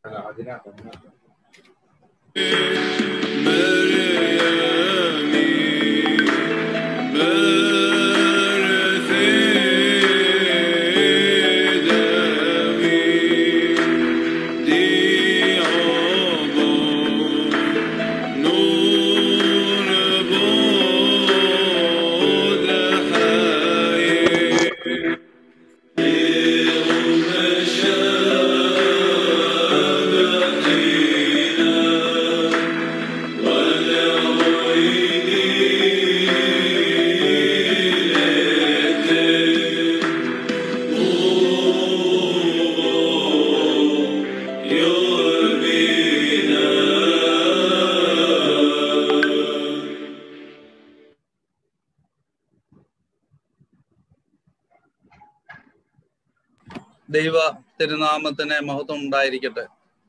ദൈവ തിരുനാമത്തിന് മഹത്വം ഉണ്ടായിരിക്കട്ടെ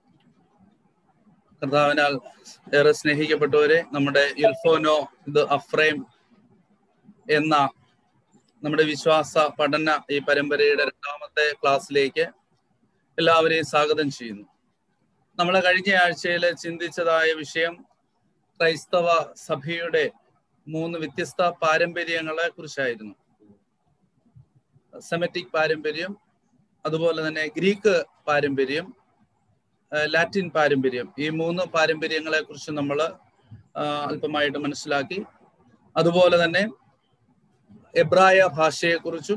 കർത്താവിനാൽ ഏറെ സ്നേഹിക്കപ്പെട്ടവരെ നമ്മുടെ ഇൽഫോനോ ഇത് അഫ്രൈം എന്ന നമ്മുടെ വിശ്വാസ പഠന ഈ പരമ്പരയുടെ രണ്ടാമത്തെ ക്ലാസ്സിലേക്ക് എല്ലാവരെയും സ്വാഗതം ചെയ്യുന്നു നമ്മൾ കഴിഞ്ഞ ആഴ്ചയിൽ ചിന്തിച്ചതായ വിഷയം ക്രൈസ്തവ സഭയുടെ മൂന്ന് വ്യത്യസ്ത പാരമ്പര്യങ്ങളെ കുറിച്ചായിരുന്നു സെമറ്റിക് പാരമ്പര്യം അതുപോലെ തന്നെ ഗ്രീക്ക് പാരമ്പര്യം ലാറ്റിൻ പാരമ്പര്യം ഈ മൂന്ന് പാരമ്പര്യങ്ങളെ കുറിച്ച് നമ്മൾ അല്പമായിട്ട് മനസ്സിലാക്കി അതുപോലെ തന്നെ എബ്രായ ഭാഷയെക്കുറിച്ചും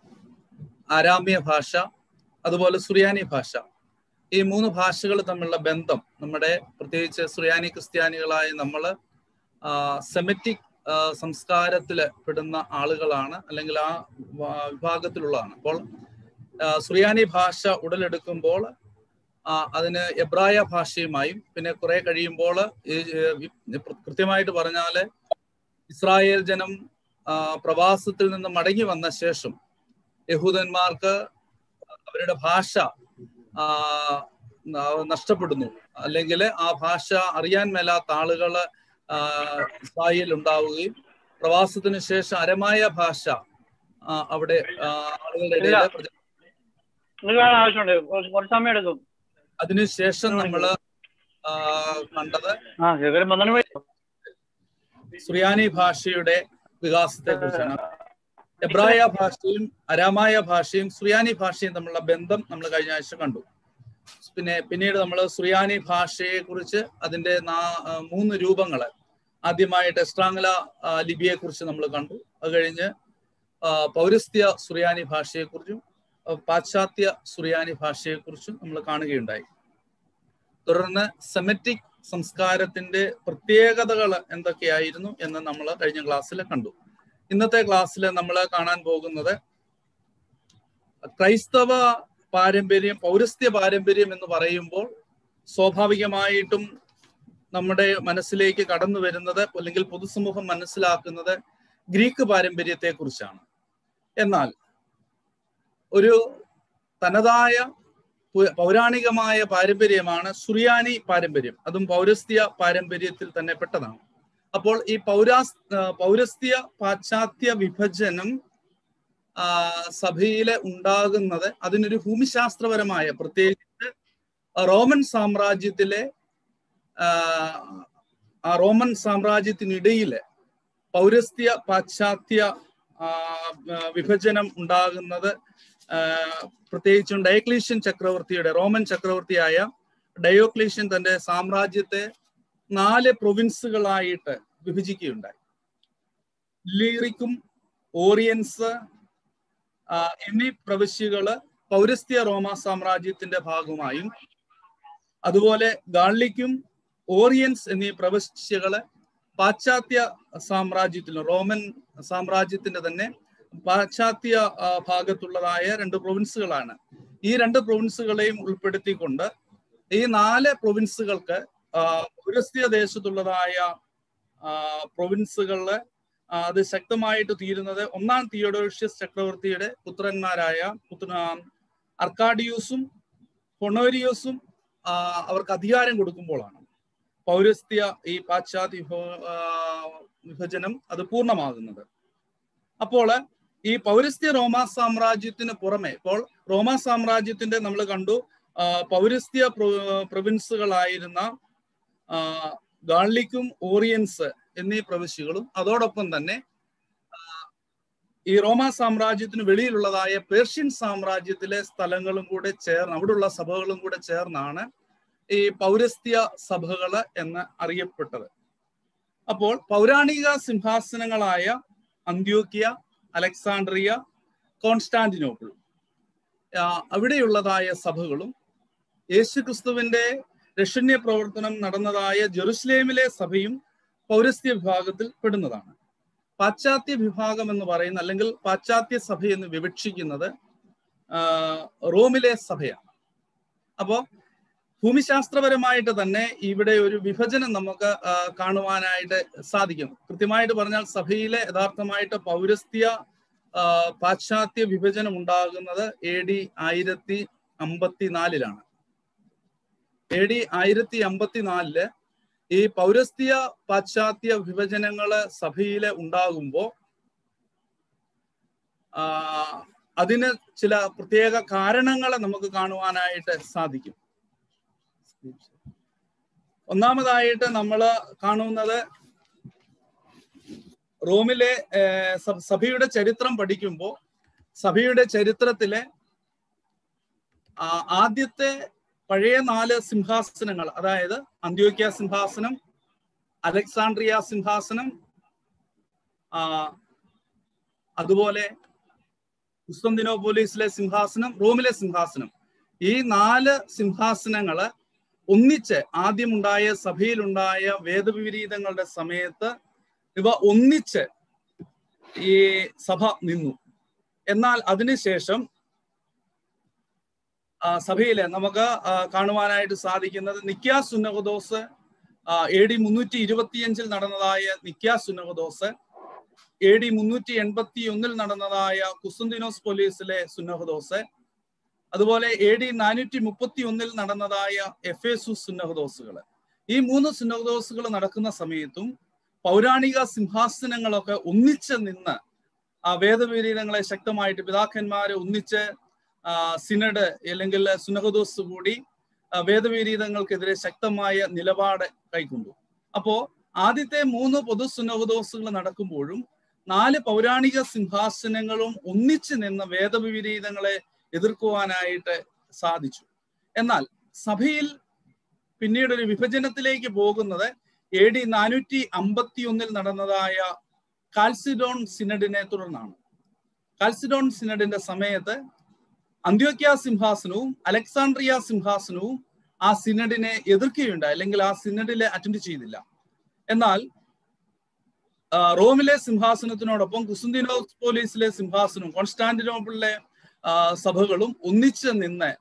ആരാമ്യ ഭാഷ അതുപോലെ സുറിയാനി ഭാഷ ഈ മൂന്ന് ഭാഷകൾ തമ്മിലുള്ള ബന്ധം നമ്മുടെ പ്രത്യേകിച്ച് സുറിയാനി ക്രിസ്ത്യാനികളായ നമ്മൾ സെമറ്റിക് സംസ്കാരത്തിൽ പെടുന്ന ആളുകളാണ് അല്ലെങ്കിൽ ആ വിഭാഗത്തിലുള്ളതാണ് അപ്പോൾ സുറിയാനി ഭാഷ ഉടലെടുക്കുമ്പോൾ അതിന് എബ്രായ ഭാഷയുമായും പിന്നെ കുറെ കഴിയുമ്പോൾ കൃത്യമായിട്ട് പറഞ്ഞാല് ഇസ്രായേൽ ജനം പ്രവാസത്തിൽ നിന്ന് മടങ്ങി വന്ന ശേഷം യഹൂദന്മാർക്ക് അവരുടെ ഭാഷ നഷ്ടപ്പെടുന്നു അല്ലെങ്കിൽ ആ ഭാഷ അറിയാൻ മേലാത്ത ആളുകൾ ഇസ്രായേൽ ഉണ്ടാവുകയും പ്രവാസത്തിന് ശേഷം അരമായ ഭാഷ അവിടെ ആളുകളുടെ ഇടയിൽ ആവശ്യമുണ്ട് കുറച്ച് സമയം എടുക്കും അതിനുശേഷം നമ്മള് കണ്ടത് സുറിയാനി ഭാഷയുടെ വികാസത്തെ കുറിച്ചാണ് എബ്രായ ഭാഷയും അരാമായ ഭാഷയും സുറിയാനി ഭാഷയും തമ്മിലുള്ള ബന്ധം നമ്മൾ കഴിഞ്ഞ ആഴ്ച കണ്ടു പിന്നെ പിന്നീട് നമ്മൾ സുറിയാനി ഭാഷയെ കുറിച്ച് അതിന്റെ മൂന്ന് രൂപങ്ങള് ആദ്യമായിട്ട് എസ്ട്രാംഗല ലിപിയെ കുറിച്ച് നമ്മൾ കണ്ടു അത് കഴിഞ്ഞ് പൗരസ്ത്യ സുറിയാനി ഭാഷയെക്കുറിച്ചും പാശ്ചാത്യ സുറിയാനി ഭാഷയെക്കുറിച്ചും നമ്മൾ കാണുകയുണ്ടായി തുടർന്ന് സെമറ്റിക് സംസ്കാരത്തിന്റെ പ്രത്യേകതകൾ എന്തൊക്കെയായിരുന്നു എന്ന് നമ്മൾ കഴിഞ്ഞ ക്ലാസ്സിൽ കണ്ടു ഇന്നത്തെ ക്ലാസ്സിൽ നമ്മൾ കാണാൻ പോകുന്നത് ക്രൈസ്തവ പാരമ്പര്യം പൗരസ്ത്യ പാരമ്പര്യം എന്ന് പറയുമ്പോൾ സ്വാഭാവികമായിട്ടും നമ്മുടെ മനസ്സിലേക്ക് കടന്നു വരുന്നത് അല്ലെങ്കിൽ പൊതുസമൂഹം മനസ്സിലാക്കുന്നത് ഗ്രീക്ക് പാരമ്പര്യത്തെ കുറിച്ചാണ് എന്നാൽ ഒരു തനതായ പൗരാണികമായ പാരമ്പര്യമാണ് സുറിയാനി പാരമ്പര്യം അതും പൗരസ്ത്യ പാരമ്പര്യത്തിൽ തന്നെ പെട്ടതാണ് അപ്പോൾ ഈ പൗരാസ് പൗരസ്ത്യ പാശ്ചാത്യ വിഭജനം സഭയിലെ ഉണ്ടാകുന്നത് അതിനൊരു ഭൂമിശാസ്ത്രപരമായ പ്രത്യേകിച്ച് റോമൻ സാമ്രാജ്യത്തിലെ ആ റോമൻ സാമ്രാജ്യത്തിനിടയിലെ പൗരസ്ത്യ പാശ്ചാത്യ വിഭജനം ഉണ്ടാകുന്നത് പ്രത്യേകിച്ചും ഡയോക്ലീഷ്യൻ ചക്രവർത്തിയുടെ റോമൻ ചക്രവർത്തിയായ ഡയോക്ലീഷ്യൻ തന്റെ സാമ്രാജ്യത്തെ നാല് പ്രൊവിൻസുകളായിട്ട് വിഭജിക്കുകയുണ്ടായി ലീറിക്കും ഓറിയൻസ് എന്നീ പ്രവിശ്യകള് പൗരസ്ത്യ റോമ സാമ്രാജ്യത്തിന്റെ ഭാഗമായും അതുപോലെ ഗാർലിക്കും ഓറിയൻസ് എന്നീ പ്രവിശ്യകള് പാശ്ചാത്യ സാമ്രാജ്യത്തിലും റോമൻ സാമ്രാജ്യത്തിന്റെ തന്നെ പാശ്ചാത്യ ഭാഗത്തുള്ളതായ രണ്ട് പ്രൊവിൻസുകളാണ് ഈ രണ്ട് പ്രൊവിൻസുകളെയും ഉൾപ്പെടുത്തിക്കൊണ്ട് ഈ നാല് പ്രൊവിൻസുകൾക്ക് പൗരസ്ത്യ ദേശത്തുള്ളതായ പ്രൊവിൻസുകളില് അത് ശക്തമായിട്ട് തീരുന്നത് ഒന്നാം തിയോഡോഷ്യസ് ചക്രവർത്തിയുടെ പുത്രന്മാരായ പുത്ര അർക്കാഡിയൂസും ഹൊണോരിയോസും അവർക്ക് അധികാരം കൊടുക്കുമ്പോഴാണ് പൗരസ്ത്യ ഈ പാശ്ചാത്യ വിഭജനം അത് പൂർണ്ണമാകുന്നത് അപ്പോൾ ഈ പൗരസ്ത്യ റോമാ സാമ്രാജ്യത്തിന് പുറമെ ഇപ്പോൾ റോമാ സാമ്രാജ്യത്തിന്റെ നമ്മൾ കണ്ടു ആ, പൗരസ്ത്യ പ്രൊ- പ്രൊവിൻസുകളായിരുന്ന ആ, ഗാർലിക്കും ഓറിയൻസ് എന്നീ പ്രവിശ്യകളും അതോടൊപ്പം തന്നെ ആ, ഈ റോമ സാമ്രാജ്യത്തിന് വെളിയിലുള്ളതായ പേർഷ്യൻ സാമ്രാജ്യത്തിലെ സ്ഥലങ്ങളും കൂടെ ചേർന്ന് അവിടെയുള്ള സഭകളും കൂടെ ചേർന്നാണ് ഈ പൗരസ്ത്യ സഭകള് എന്ന് അറിയപ്പെട്ടത് അപ്പോൾ പൗരാണിക സിംഹാസനങ്ങളായ അന്ത്യോക്യ അലക്സാണ്ട്രിയ കോൺസ്റ്റാന്റിനോപ്പിൾ ആ, അവിടെയുള്ളതായ സഭകളും യേശുക്രിസ്തുവിന്റെ രക്ഷണ്യ പ്രവർത്തനം നടന്നതായ ജെറുസലേമിലെ സഭയും പൗരസ്ത്യ വിഭാഗത്തിൽ പെടുന്നതാണ് പാശ്ചാത്യ വിഭാഗം എന്ന് പറയുന്ന അല്ലെങ്കിൽ പാശ്ചാത്യ സഭ എന്ന് വിവക്ഷിക്കുന്നത് ആ, റോമിലെ സഭയാണ് അപ്പോ ഭൂമിശാസ്ത്രപരമായിട്ട് തന്നെ ഇവിടെ ഒരു വിഭജനം നമുക്ക് ആ, കാണുവാനായിട്ട് സാധിക്കും കൃത്യമായിട്ട് പറഞ്ഞാൽ സഭയിലെ യഥാർത്ഥമായിട്ട് പൗരസ്ത്യ ആ, പാശ്ചാത്യ വിഭജനം ഉണ്ടാകുന്നത് എ ഡി ആയിരത്തി അമ്പത്തിനാലിലാണ് എ ഡി ആയിരത്തി അമ്പത്തിനാലില് ഈ പൗരസ്ത്യ പാശ്ചാത്യ വിഭജനങ്ങള് സഭയില് ഉണ്ടാകുമ്പോ ആ, അതിന് ചില പ്രത്യേക കാരണങ്ങളെ നമുക്ക് കാണുവാനായിട്ട് സാധിക്കും ഒന്നാമതായിട്ട് നമ്മൾ കാണുന്നത് റോമിലെ ഏർ, സ- സഭയുടെ ചരിത്രം പഠിക്കുമ്പോൾ സഭയുടെ ചരിത്രത്തിലെ ആ, ആദ്യത്തെ പഴയ നാല് സിംഹാസനങ്ങൾ അതായത് അന്ത്യോക്യ സിംഹാസനം അലക്സാണ്ട്രിയ സിംഹാസനം ആ, അതുപോലെ കുസ്തന്തിനോപോലീസിലെ സിംഹാസനം റോമിലെ സിംഹാസനം ഈ നാല് സിംഹാസനങ്ങള് ഒന്നിച്ച് ആദ്യമുണ്ടായ സഭയിലുണ്ടായ വേദവിപരീതങ്ങളുടെ സമയത്ത് ഇവ ഒന്നിച്ച് ഈ സഭ നിന്നു എന്നാൽ അതിനുശേഷം ആ, സഭയിലെ നമുക്ക് ആ, കാണുവാനായിട്ട് സാധിക്കുന്നത് നിക്യാ സുന്നഹദോസ് എ ഡി മുന്നൂറ്റി ഇരുപത്തിയഞ്ചിൽ നടന്നതായ നിക്യാ സുന്നഹദോസ് എ ഡി മുന്നൂറ്റി എൺപത്തി ഒന്നിൽ നടന്നതായ കുസുന്തിനോസ് പോലീസിലെ സുന്നഹദോസ് അതുപോലെ എ ഡി നാനൂറ്റി മുപ്പത്തി ഒന്നിൽ നടന്നതായ എഫ് എസു സുന്നഹദോസുകൾ ഈ മൂന്ന് സുന്നഹദോസുകൾ നടക്കുന്ന സമയത്തും പൗരാണിക സിംഹാസനങ്ങളൊക്കെ ഒന്നിച്ച് നിന്ന് ആ വേദവിരീതങ്ങളെ ശക്തമായിട്ട് പിതാക്കന്മാരെ ഒന്നിച്ച് ആ, സിനഡ് അല്ലെങ്കിൽ സുനഹദോസ് കൂടി ആ, വേദവിരീതങ്ങൾക്കെതിരെ ശക്തമായ നിലപാട് കൈക്കൊണ്ടു അപ്പോ ആദ്യത്തെ മൂന്ന് പൊതു സുനഹദോസുകൾ നടക്കുമ്പോഴും നാല് പൗരാണിക സിംഹാസനങ്ങളും ഒന്നിച്ചു നിന്ന് വേദവിപരീതങ്ങളെ എതിർക്കുവാനായിട്ട് സാധിച്ചു എന്നാൽ സഭയിൽ പിന്നീട് ഒരു വിഭജനത്തിലേക്ക് പോകുന്നത് എ ഡി നാനൂറ്റി അമ്പത്തി ഒന്നിൽ നടന്നതായ കാൽസിഡോൺ സിനഡിനെ തുടർന്നാണ് കാൽസിഡോൺ സിനഡിന്റെ സമയത്ത് അന്ത്യോക്യ സിംഹാസനവും അലക്സാണ്ട്രിയ സിംഹാസനവും ആ സിനഡിനെ എതിർക്കുകയുണ്ടായി അല്ലെങ്കിൽ ആ സിനഡിലെ അറ്റൻഡ് ചെയ്തില്ല എന്നാൽ ആ, റോമിലെ സിംഹാസനത്തിനോടൊപ്പം കുസുന്തിനോസ് പോലീസിലെ സിംഹാസനവും കോൺസ്റ്റാന്റിനോപ്പിളിലെ ആ, സഭകളും ഒന്നിച്ച് നിന്ന്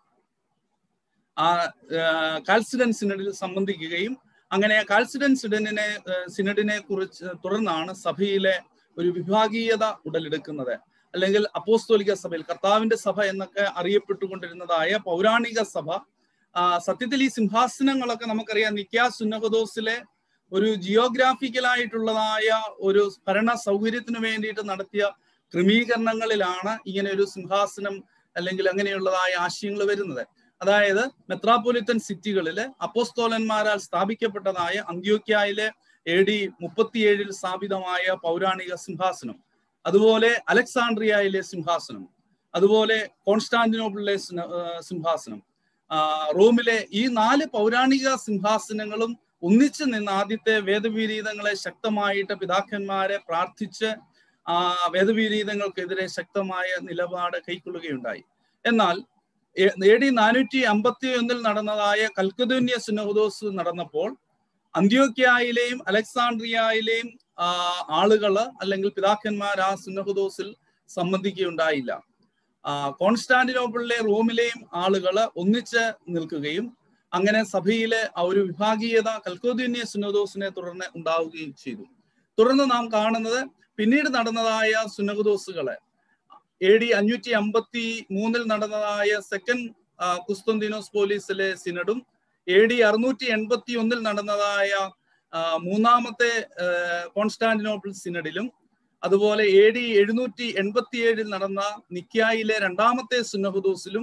ആ കാൽസിഡൻ സിനഡിൽ സംബന്ധിക്കുകയും അങ്ങനെ കാൽസിഡൻ സിഡനിനെ സിനഡിനെ കുറിച്ച് തുടർന്നാണ് സഭയിലെ ഒരു വിഭാഗീയത ഉടലെടുക്കുന്നത് അല്ലെങ്കിൽ അപ്പോസ്തോലിക സഭയിൽ കർത്താവിന്റെ സഭ എന്നൊക്കെ അറിയപ്പെട്ടുകൊണ്ടിരുന്നതായ പൗരാണിക സഭ ആ, സത്യത്തിൽ ഈ സിംഹാസനങ്ങളൊക്കെ നമുക്കറിയാം നിക്യാ സുന്നഹദോസിലെ ഒരു ജിയോഗ്രാഫിക്കലായിട്ടുള്ളതായ ഒരു ഭരണ സൗകര്യത്തിന് വേണ്ടിയിട്ട് നടത്തിയ ക്രമീകരണങ്ങളിലാണ് ഇങ്ങനെ ഒരു സിംഹാസനം അല്ലെങ്കിൽ അങ്ങനെയുള്ളതായ ആശയങ്ങൾ വരുന്നത് അതായത് മെത്രാപ്പൊലിത്തൻ സിറ്റികളില് അപ്പോസ്തോലന്മാരാൽ സ്ഥാപിക്കപ്പെട്ടതായ അന്ത്യോക്യായിലെ എ ഡി മുപ്പത്തിയേഴിൽ സ്ഥാപിതമായ പൗരാണിക സിംഹാസനം അതുപോലെ അലക്സാണ്ട്രിയയിലെ സിംഹാസനം അതുപോലെ കോൺസ്റ്റാന്റിനോപ്പിളിലെ സിന- ആ, സിംഹാസനം ആ, റോമിലെ ഈ നാല് പൗരാണിക സിംഹാസനങ്ങളും ഒന്നിച്ചു നിന്ന് ആദ്യത്തെ വേദവിരീതങ്ങളെ ശക്തമായിട്ട് പിതാക്കന്മാരെ പ്രാർത്ഥിച്ച് ആ വേദവിരീതങ്ങൾക്കെതിരെ ശക്തമായ നിലപാട് കൈക്കൊള്ളുകയുണ്ടായി എന്നാൽ എ ഡി നാനൂറ്റി അമ്പത്തി ഒന്നിൽ നടന്നതായ കൽക്കദൂന്യ സുനഹദോസ് നടന്നപ്പോൾ അന്ത്യോക്യായിലെയും അലക്സാണ്ട്രിയയിലെയും ആ, ആളുകള് അല്ലെങ്കിൽ പിതാക്കന്മാർ ആ സുനഹദോസിൽ സംബന്ധിക്കുകയുണ്ടായില്ല ആ, കോൺസ്റ്റാന്റിനോപ്പിളിലെ റോമിലെയും ആളുകള് ഒന്നിച്ച് നിൽക്കുകയും അങ്ങനെ സഭയിലെ ആ ഒരു വിഭാഗീയത കൽക്കോദ്യന്യ സുനദോസിനെ തുടർന്ന് ഉണ്ടാവുകയും ചെയ്തു തുടർന്ന് നാം കാണുന്നത് പിന്നീട് നടന്നതായ സുനഹദോസുകളെ എ ഡി അഞ്ഞൂറ്റി അമ്പത്തി മൂന്നിൽ നടന്നതായ സെക്കൻഡ് കുസ്തന്തിനോസ് പോലീസിലെ സിനഡും എ ഡി അറുന്നൂറ്റി എൺപത്തി ഒന്നിൽ നടന്നതായ ആ, മൂന്നാമത്തെ ആ, കോൺസ്റ്റാന്റിനോപ്പിൾ സിനഡിലും അതുപോലെ എ ഡി എഴുന്നൂറ്റി എൺപത്തി ഏഴിൽ നടന്ന നിക്കായിലെ രണ്ടാമത്തെ സുന്നഹദോസിലും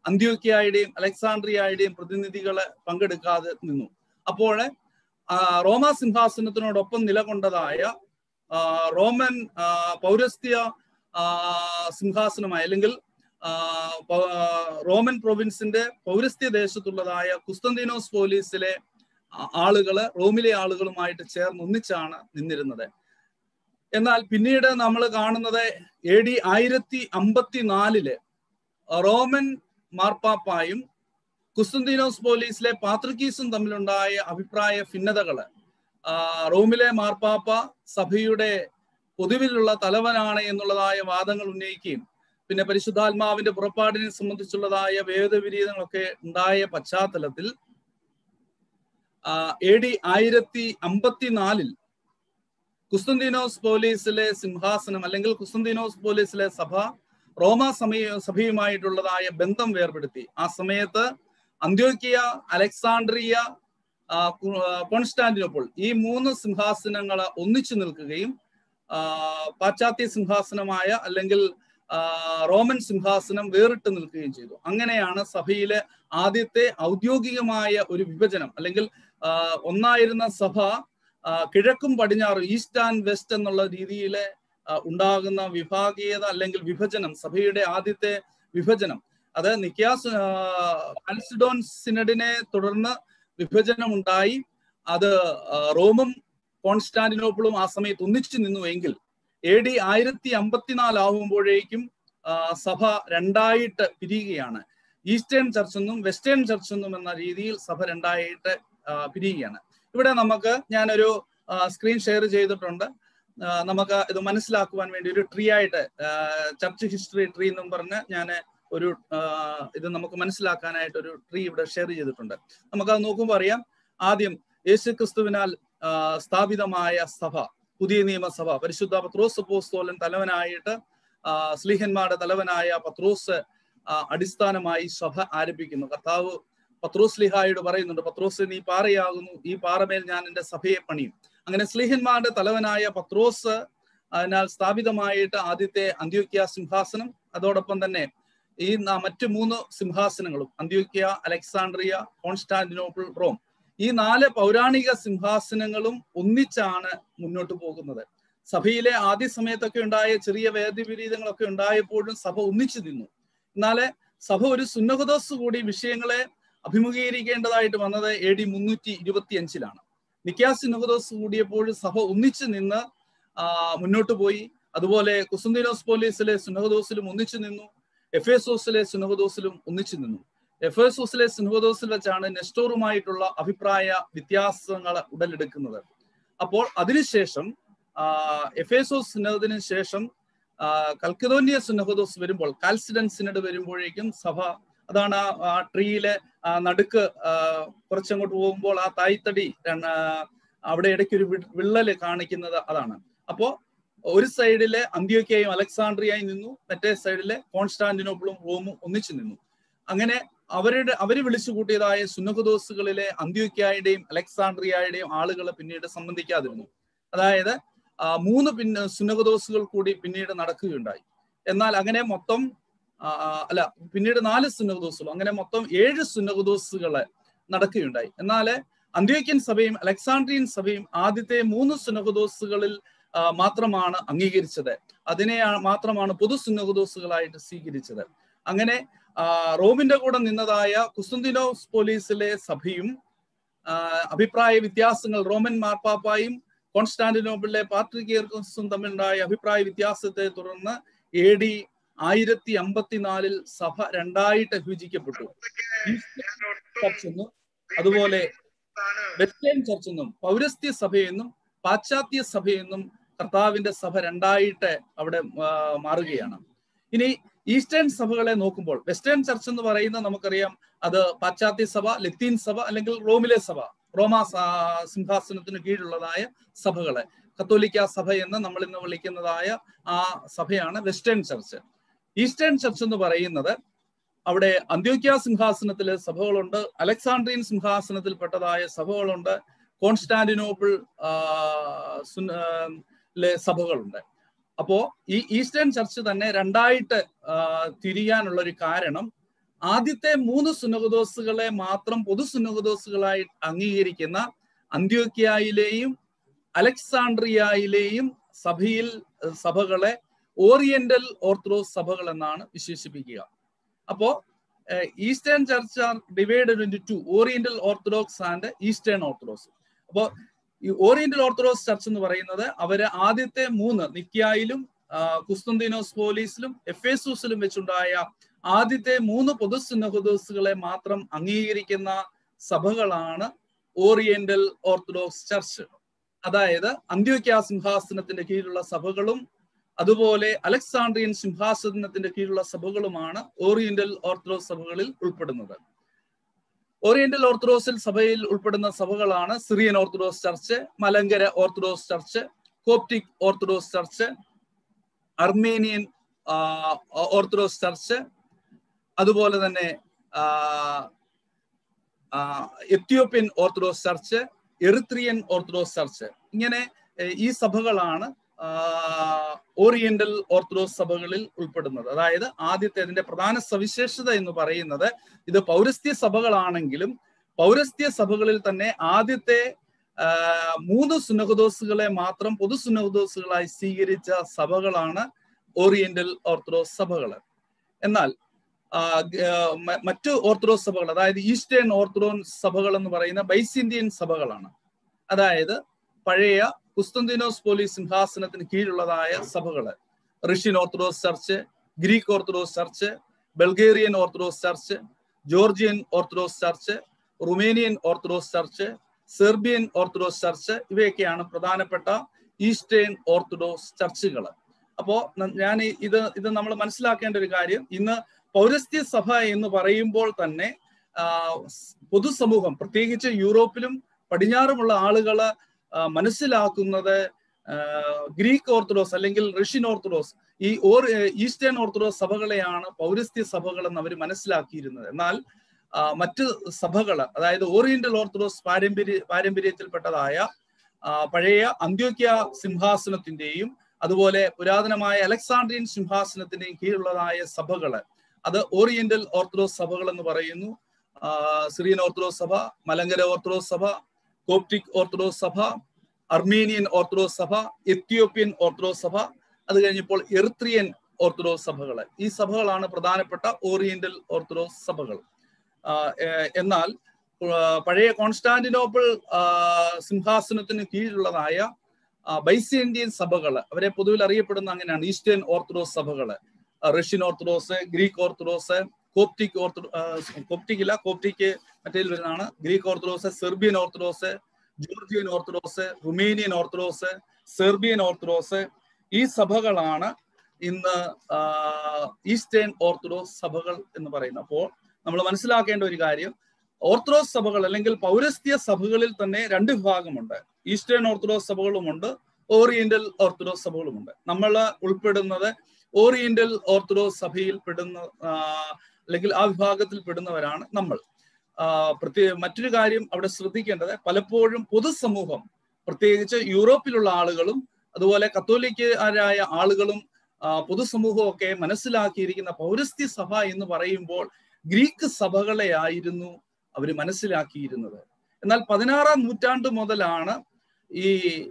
അന്ത്യോക്കിയായുടെയും അലക്സാണ്ട്രിയയുടെയും പ്രതിനിധികളെ പങ്കെടുക്കാതെ നിന്നു അപ്പോൾ ആ, റോമാ സിംഹാസനത്തിനോടൊപ്പം നിലകൊണ്ടതായ ആ, റോമൻ ആ, പൗരസ്ത്യ ആ, സിംഹാസനമായ അല്ലെങ്കിൽ ആ, പ- ആ, റോമൻ പ്രൊവിൻസിന്റെ പൗരസ്ത്യ ദേശത്തുള്ളതായ കുസ്തന്തീനോസ് പോലീസിലെ ആ- ആളുകള് റോമിലെ ആളുകളുമായിട്ട് ചേർന്ന് ഒന്നിച്ചാണ് നിന്നിരുന്നത് എന്നാൽ പിന്നീട് നമ്മൾ കാണുന്നത് എ ഡി ആയിരത്തി അമ്പത്തിനാലില് റോമൻ മാർപ്പാപ്പായും കുസ്തന്തീനോസ് പോലീസിലെ പാത്രിക്കീസും തമ്മിലുണ്ടായ അഭിപ്രായ ഭിന്നതകള് ആ, റോമിലെ മാർപ്പാപ്പ സഭയുടെ പൊതുവിലുള്ള തലവനാണ് എന്നുള്ളതായ വാദങ്ങൾ ഉന്നയിക്കുകയും പിന്നെ പരിശുദ്ധാത്മാവിന്റെ പുറപ്പാടിനെ സംബന്ധിച്ചുള്ളതായ വേദവിരീതങ്ങളൊക്കെ ഉണ്ടായ പശ്ചാത്തലത്തിൽ എ ഡി ആയിരത്തി അമ്പത്തിനാലിൽ കുസ്തന്തീനോസ് പോലീസിലെ സിംഹാസനം അല്ലെങ്കിൽ കുസ്തന്തീനോസ് പോലീസിലെ സഭ റോമ സമയ സഭയുമായിട്ടുള്ളതായ ബന്ധം വേർപെടുത്തി ആ സമയത്ത് അന്ത്യോക്കിയ അലക്സാണ്ട്രിയ ആ, കു- ആ, കോൺസ്റ്റാന്റിനോപ്പോൾ ഈ മൂന്ന് സിംഹാസനങ്ങൾ ഒന്നിച്ചു നിൽക്കുകയും ആ, പാശ്ചാത്യ സിംഹാസനമായ അല്ലെങ്കിൽ ആ, റോമൻ സിംഹാസനം വേറിട്ട് നിൽക്കുകയും ചെയ്തു അങ്ങനെയാണ് സഭയിലെ ആദ്യത്തെ ഔദ്യോഗികമായ ഒരു വിഭജനം അല്ലെങ്കിൽ ആ, ഒന്നായിരുന്ന സഭ ആ, കിഴക്കും പടിഞ്ഞാറും ഈസ്റ്റ് ആൻഡ് വെസ്റ്റ് എന്നുള്ള രീതിയിലെ ആ, ഉണ്ടാകുന്ന വിഭാഗീയത അല്ലെങ്കിൽ വിഭജനം സഭയുടെ ആദ്യത്തെ വിഭജനം അത് നിക്യാസ് കാൽസിഡോൺ സിനഡിനെ തുടർന്ന് വിഭജനം ഉണ്ടായി അത് ആ, റോമും കോൺസ്റ്റാന്റിനോപ്പിളും ആ സമയത്ത് ഒന്നിച്ചു നിന്നു എങ്കിൽ എ ഡി ആയിരത്തി അമ്പത്തിനാല് ആവുമ്പോഴേക്കും ആ, സഭ രണ്ടായിട്ട് പിരിയുകയാണ് ഈസ്റ്റേൺ ചർച്ച് എന്നും വെസ്റ്റേൺ ചർച്ച് എന്നും എന്ന രീതിയിൽ സഭ രണ്ടായിട്ട് ആ, പിരിയുകയാണ് ഇവിടെ നമുക്ക് ഞാനൊരു സ്ക്രീൻ ഷെയർ ചെയ്തിട്ടുണ്ട് ആ, നമുക്ക് ഇത് മനസ്സിലാക്കുവാൻ വേണ്ടി ഒരു ട്രീ ആയിട്ട് ചർച്ച് ഹിസ്റ്ററി ട്രീ എന്നും പറഞ്ഞ് ഞാൻ ഒരു ആ, ഇത് നമുക്ക് മനസ്സിലാക്കാനായിട്ട് ഒരു ട്രീ ഇവിടെ ഷെയർ ചെയ്തിട്ടുണ്ട് നമുക്കത് നോക്കുമ്പോൾ അറിയാം ആദ്യം യേശു ക്രിസ്തുവിനാൽ ആ, സ്ഥാപിതമായ സഭ പുതിയ നിയമസഭ പരിശുദ്ധ പത്രോസ് അപ്പോസ്തോലൻ തലവനായിട്ട് ആ, സ്ലീഹന്മാരുടെ തലവനായ പത്രോസ് ആ, അടിസ്ഥാനമായി സഭ ആരംഭിക്കുന്നു കർത്താവ് പത്രോസ് ലിഹായോട് പറയുന്നുണ്ട് പത്രോസ് നീ പാറയാകുന്നു ഈ പാറമേൽ ഞാൻ എന്റെ സഭയെ പണിയും അങ്ങനെ സ്ലീഹന്മാരുടെ തലവനായ പത്രോസ് അതിനാൽ സ്ഥാപിതമായിട്ട് ആദ്യത്തെ അന്ത്യോക്യ സിംഹാസനം അതോടൊപ്പം തന്നെ ഈ ന- മറ്റു മൂന്ന് സിംഹാസനങ്ങളും അന്ത്യോക്യ അലക്സാണ്ട്രിയ കോൺസ്റ്റാന്റിനോപ്പിൾ റോം ഈ നാല് പൗരാണിക സിംഹാസനങ്ങളും ഒന്നിച്ചാണ് മുന്നോട്ട് പോകുന്നത് സഭയിലെ ആദ്യ സമയത്തൊക്കെ ഉണ്ടായ ചെറിയ വേദവിരീതങ്ങളൊക്കെ ഉണ്ടായപ്പോഴും സഭ ഒന്നിച്ചു നിന്നു എന്നാല് സഭ ഒരു സുന്നഹദോസ് കൂടി വിഷയങ്ങളെ അഭിമുഖീകരിക്കേണ്ടതായിട്ട് വന്നത് എ ഡി മുന്നൂറ്റി ഇരുപത്തി അഞ്ചിലാണ് നിക്കാസ് സുന്നഹദോസ് കൂടിയപ്പോഴും സഭ ഒന്നിച്ചു നിന്ന് ആ, മുന്നോട്ട് പോയി അതുപോലെ കുസുന്തിനോസ് പോലീസിലെ സുന്നഹദോസിലും ഒന്നിച്ചു നിന്നു എഫേസോസിലെ സുന്നഹദോസിലും ഒന്നിച്ചു നിന്നു എഫേസോസിലെ സുന്നഹദോസിൽ വെച്ചാണ് നെസ്റ്റോറുമായിട്ടുള്ള അഭിപ്രായ വ്യത്യാസങ്ങൾ ഉടലെടുക്കുന്നത് അപ്പോൾ അതിനുശേഷം ആ, എഫേസോസ് സുന്നഹദിന് ശേഷം ആ, കൽക്കദോന്യ സുന്നഹദോസ് വരുമ്പോൾ കാൽസിഡൻ സിനഡ് വരുമ്പോഴേക്കും സഭ അതാണ് ആ- ആ ട്രീയിലെ ആ നടുക്ക് ആ, കുറച്ചങ്ങോട്ട് പോകുമ്പോൾ ആ തായ്തടി രണ്ട്, ആ, അവിടെ ഇടയ്ക്ക് ഒരു വി- വിള്ളല് കാണിക്കുന്നത് അതാണ് അപ്പോ ഒരു സൈഡിലെ അന്ത്യോക്കയും അലക്സാണ്ട്രിയായി നിന്നു മറ്റേ സൈഡിലെ കോൺസ്റ്റാന്റിനോപ്പിളും റോമും ഒന്നിച്ചു നിന്നു അങ്ങനെ അവരുടെ അവര് വിളിച്ചു കൂട്ടിയതായ സുന്നഹദോസുകളിലെ അന്ത്യോക്യായുടെയും അലക്സാണ്ട്രിയയുടെയും ആളുകൾ പിന്നീട് സംബന്ധിക്കാതിരുന്നു അതായത് ആ, മൂന്ന് പിന്നെ സുന്നഹദോസുകൾ കൂടി പിന്നീട് നടക്കുകയുണ്ടായി എന്നാൽ അങ്ങനെ മൊത്തം ആ, ആ, അല്ല പിന്നീട് നാല് സുന്നഹദോസുകൾ അങ്ങനെ മൊത്തം ഏഴ് സുന്നഹദോസുകള് നടക്കുകയുണ്ടായി എന്നാല് അന്ത്യോക്യൻ സഭയും അലക്സാണ്ട്രിയൻ സഭയും ആദ്യത്തെ മൂന്ന് സുന്നഹദോസുകളിൽ ആ, മാത്രമാണ് അംഗീകരിച്ചത് അതിനെ ആ- മാത്രമാണ് പൊതു സുന്നഹദോസുകളായിട്ട് സ്വീകരിച്ചത് അങ്ങനെ ആ, റോമിന്റെ കൂടെ നിന്നതായ കുസ്തുന്തിനോസ് പോലീസിലെ സഭയും ആ, അഭിപ്രായ വ്യത്യാസങ്ങൾ റോമൻ മാർപ്പാപ്പായും കോൺസ്റ്റാന്റിനോപ്പിളിലെ പാട്രിക്കേർക്കും തമ്മിലുണ്ടായ അഭിപ്രായ വ്യത്യാസത്തെ തുടർന്ന് എ ഡി ആയിരത്തി അമ്പത്തിനാലിൽ സഭ രണ്ടായിട്ട് വിഭജിക്കപ്പെട്ടു ഈസ്റ്റേൺ ചർച്ച് എന്നും അതുപോലെ വെസ്റ്റേൺ ചർച്ച് എന്നും പൗരസ്ത്യ സഭയെന്നും പാശ്ചാത്യ സഭയെന്നും കർത്താവിന്റെ സഭ രണ്ടായിട്ട് അവിടെ ആ, മാറുകയാണ് ഇനി ഈസ്റ്റേൺ സഭകളെ നോക്കുമ്പോൾ വെസ്റ്റേൺ ചർച്ച് എന്ന് പറയുന്നത് നമുക്കറിയാം അത് പാശ്ചാത്യ സഭ ലത്തീൻ സഭ അല്ലെങ്കിൽ റോമിലെ സഭ റോമാ സ- സിംഹാസനത്തിന് കീഴിലുള്ളതായ സഭകളെ കത്തോലിക്ക സഭ എന്ന് നമ്മൾ ഇന്ന് വിളിക്കുന്നതായ ആ സഭയാണ് വെസ്റ്റേൺ ചർച്ച് ഈസ്റ്റേൺ ചർച്ച് എന്ന് പറയുന്നത് അവിടെ അന്ത്യോക്യ സിംഹാസനത്തിലെ സഭകളുണ്ട് അലക്സാണ്ട്രിയൻ സിംഹാസനത്തിൽപ്പെട്ടതായ സഭകളുണ്ട് കോൺസ്റ്റാന്റിനോപ്പിൾ ആ, സുന്ന- ആ, ലെ സഭകളുണ്ട് അപ്പോ ഈ ഈസ്റ്റേൺ ചർച്ച് തന്നെ രണ്ടായിട്ട് ആ, തിരിയാനുള്ള ഒരു കാരണം ആദ്യത്തെ മൂന്ന് സുന്നഹദോസുകളെ മാത്രം പൊതു സുന്നഹദോസുകളായി അംഗീകരിക്കുന്ന അന്ത്യോക്യായിലെയും അലക്സാണ്ട്രിയയിലെയും സഭയിൽ സഭകളെ ഓറിയന്റൽ ഓർത്തഡോക്സ് സഭകൾ എന്നാണ് വിശേഷിപ്പിക്കുക അപ്പോ Eastern Church are divided into Oriental Orthodox and Eastern Orthodox അപ്പോ ഈ ഓറിയന്റൽ ഓർത്തഡോക്സ് ചർച്ച് എന്ന് പറയുന്നത് അവര് ആദ്യത്തെ മൂന്ന് നിക്യായിലും കുസ്തുന്തിനോസ് പോലീസിലും എഫേസൂസിലും വെച്ചുണ്ടായ ആദ്യത്തെ മൂന്ന് പൊതു സിനഹദോസുകളെ മാത്രം അംഗീകരിക്കുന്ന സഭകളാണ് ഓറിയന്റൽ ഓർത്തഡോക്സ് ചർച്ച് അതായത് അന്ത്യോക്യ സിംഹാസനത്തിന്റെ കീഴിലുള്ള സഭകളും അതുപോലെ അലക്സാണ്ട്രിയൻ സിംഹാസനത്തിന്റെ കീഴിലുള്ള സഭകളുമാണ് ഓറിയന്റൽ ഓർത്തഡോക്സ് സഭകളിൽ ഉൾപ്പെടുന്നത് ഓറിയന്റൽ ഓർത്തഡോക്സിൽ സഭയിൽ ഉൾപ്പെടുന്ന സഭകളാണ് Syrian Orthodox Church Malankara Orthodox Church Coptic Orthodox Church Armenian Orthodox Church അതുപോലെ തന്നെ Ethiopian Orthodox Church Eritrean Orthodox Church ഇങ്ങനെ ഈ സഭകളാണ് ഓറിയന്റൽ ഓർത്തഡോക്സ് സഭകളിൽ ഉൾപ്പെടുന്നത് അതായത് ആദ്യത്തെ അതിന്റെ പ്രധാന സവിശേഷത എന്ന് പറയുന്നത് ഇത് പൗരസ്ത്യ സഭകളാണെങ്കിലും പൗരസ്ത്യ സഭകളിൽ തന്നെ ആദ്യത്തെ മൂന്ന് സുനഹദോസുകളെ മാത്രം പൊതു സുനഹദോസുകളായി സ്വീകരിച്ച സഭകളാണ് ഓറിയന്റൽ ഓർത്തഡോക്സ് സഭകൾ എന്നാൽ മറ്റു ഓർത്തഡോക്സ് സഭകൾ അതായത് ഈസ്റ്റേൺ ഓർത്തഡോക്സ് സഭകൾ എന്ന് പറയുന്ന ബൈസിന്ത്യൻ സഭകളാണ് അതായത് പഴയ കുസ്തന്തിനോസ് പോലീസ് സിംഹാസനത്തിന് കീഴിലുള്ളതായ സഭകള് Russian Orthodox Church Greek Orthodox Church Bulgarian Orthodox Church Georgian Orthodox Church Romanian Orthodox Church Serbian Orthodox Church ഇവയൊക്കെയാണ് പ്രധാനപ്പെട്ട ഈസ്റ്റേൺ ഓർത്തഡോക്സ് ചർച്ചുകൾ അപ്പോ ഞാൻ ഇത് ഇത് നമ്മൾ മനസ്സിലാക്കേണ്ട ഒരു കാര്യം ഇന്ന് പൗരസ്ത്യ സഭ എന്ന് പറയുമ്പോൾ തന്നെ പൊതുസമൂഹം പ്രത്യേകിച്ച് യൂറോപ്പിലും പടിഞ്ഞാറുമുള്ള ആളുകള് മനസ്സിലാക്കുന്നത് ഗ്രീക്ക് ഓർത്തഡോക്സ് അല്ലെങ്കിൽ റഷ്യൻ ഓർത്തഡോക്സ് ഈ ഓർ ഈസ്റ്റേൺ ഓർത്തഡോക്സ് സഭകളെയാണ് പൗരസ്ത്യ സഭകൾ എന്ന് അവർ മനസ്സിലാക്കിയിരുന്നത് എന്നാൽ മറ്റ് സഭകൾ അതായത് ഓറിയന്റൽ ഓർത്തഡോക്സ് പാരമ്പര്യ പാരമ്പര്യത്തിൽപ്പെട്ടതായ പഴയ അന്ത്യോക്യ സിംഹാസനത്തിന്റെയും അതുപോലെ പുരാതനമായ അലക്സാണ്ട്രിയൻ സിംഹാസനത്തിന്റെയും കീഴിലുള്ളതായ സഭകള് അത് ഓറിയന്റൽ ഓർത്തഡോക്സ് സഭകൾ എന്ന് പറയുന്നു സിറിയൻ ഓർത്തഡോക്സ് സഭ മലങ്കര ഓർത്തഡോക്സ് സഭ കോപ്റ്റിക് ഓർത്തഡോക്സ് സഭ അർമേനിയൻ ഓർത്തഡോക്സ് സഭ എത്യോപ്യൻ ഓർത്തഡോക്സ് സഭ അത് കഴിഞ്ഞപ്പോൾ എറിത്രിയൻ ഓർത്തഡോക്സ് സഭകൾ ഈ സഭകളാണ് പ്രധാനപ്പെട്ട ഓറിയന്റൽ ഓർത്തഡോക്സ് സഭകൾ എന്നാൽ പഴയ കോൺസ്റ്റാന്റിനോപ്പിൾ സിംഹാസനത്തിന് കീഴിലുള്ളതായ ബൈസേന്ത്യൻ സഭകൾ അവരെ പൊതുവിൽ അറിയപ്പെടുന്ന അങ്ങനെയാണ് ഈസ്റ്റേൺ ഓർത്തഡോക്സ് സഭകൾ Russian Orthodox Greek Orthodox Coptic Orthodox Coptic ഇല്ല കോപ്റ്റിക് മറ്റേ വരുന്നതാണ് Greek Orthodox Serbian Orthodox Georgian Orthodox Romanian Orthodox Serbian Orthodox ഈ സഭകളാണ് ഇന്ന് ഈസ്റ്റേൺ ഓർത്തഡോക്സ് സഭകൾ എന്ന് പറയുന്നത് അപ്പോൾ നമ്മൾ മനസ്സിലാക്കേണ്ട ഒരു കാര്യം ഓർത്തഡോക്സ് സഭകൾ അല്ലെങ്കിൽ പൗരസ്ത്യ സഭകളിൽ തന്നെ രണ്ട് വിഭാഗമുണ്ട് ഈസ്റ്റേൺ ഓർത്തഡോക്സ് സഭകളുമുണ്ട് ഓറിയന്റൽ ഓർത്തഡോക്സ് സഭകളുമുണ്ട് നമ്മൾ ഉൾപ്പെടുന്നത് ഓറിയന്റൽ ഓർത്തഡോക്സ് സഭയിൽ പെടുന്ന അല്ലെങ്കിൽ ആ വിഭാഗത്തിൽ പെടുന്നവരാണ് നമ്മൾ പ്രത്യേക മറ്റൊരു കാര്യം അവിടെ ശ്രദ്ധിക്കേണ്ടത് പലപ്പോഴും പൊതുസമൂഹം പ്രത്യേകിച്ച് യൂറോപ്പിലുള്ള ആളുകളും അതുപോലെ കത്തോലിക്കരായ ആളുകളും പൊതുസമൂഹവും ഒക്കെ മനസ്സിലാക്കിയിരിക്കുന്ന പൗരസ്ത്യ സഭ എന്ന് പറയുമ്പോൾ ഗ്രീക്ക് സഭകളെ ആയിരുന്നു അവർ മനസ്സിലാക്കിയിരുന്നത് എന്നാൽ പതിനാറാം നൂറ്റാണ്ട് മുതലാണ് ഈ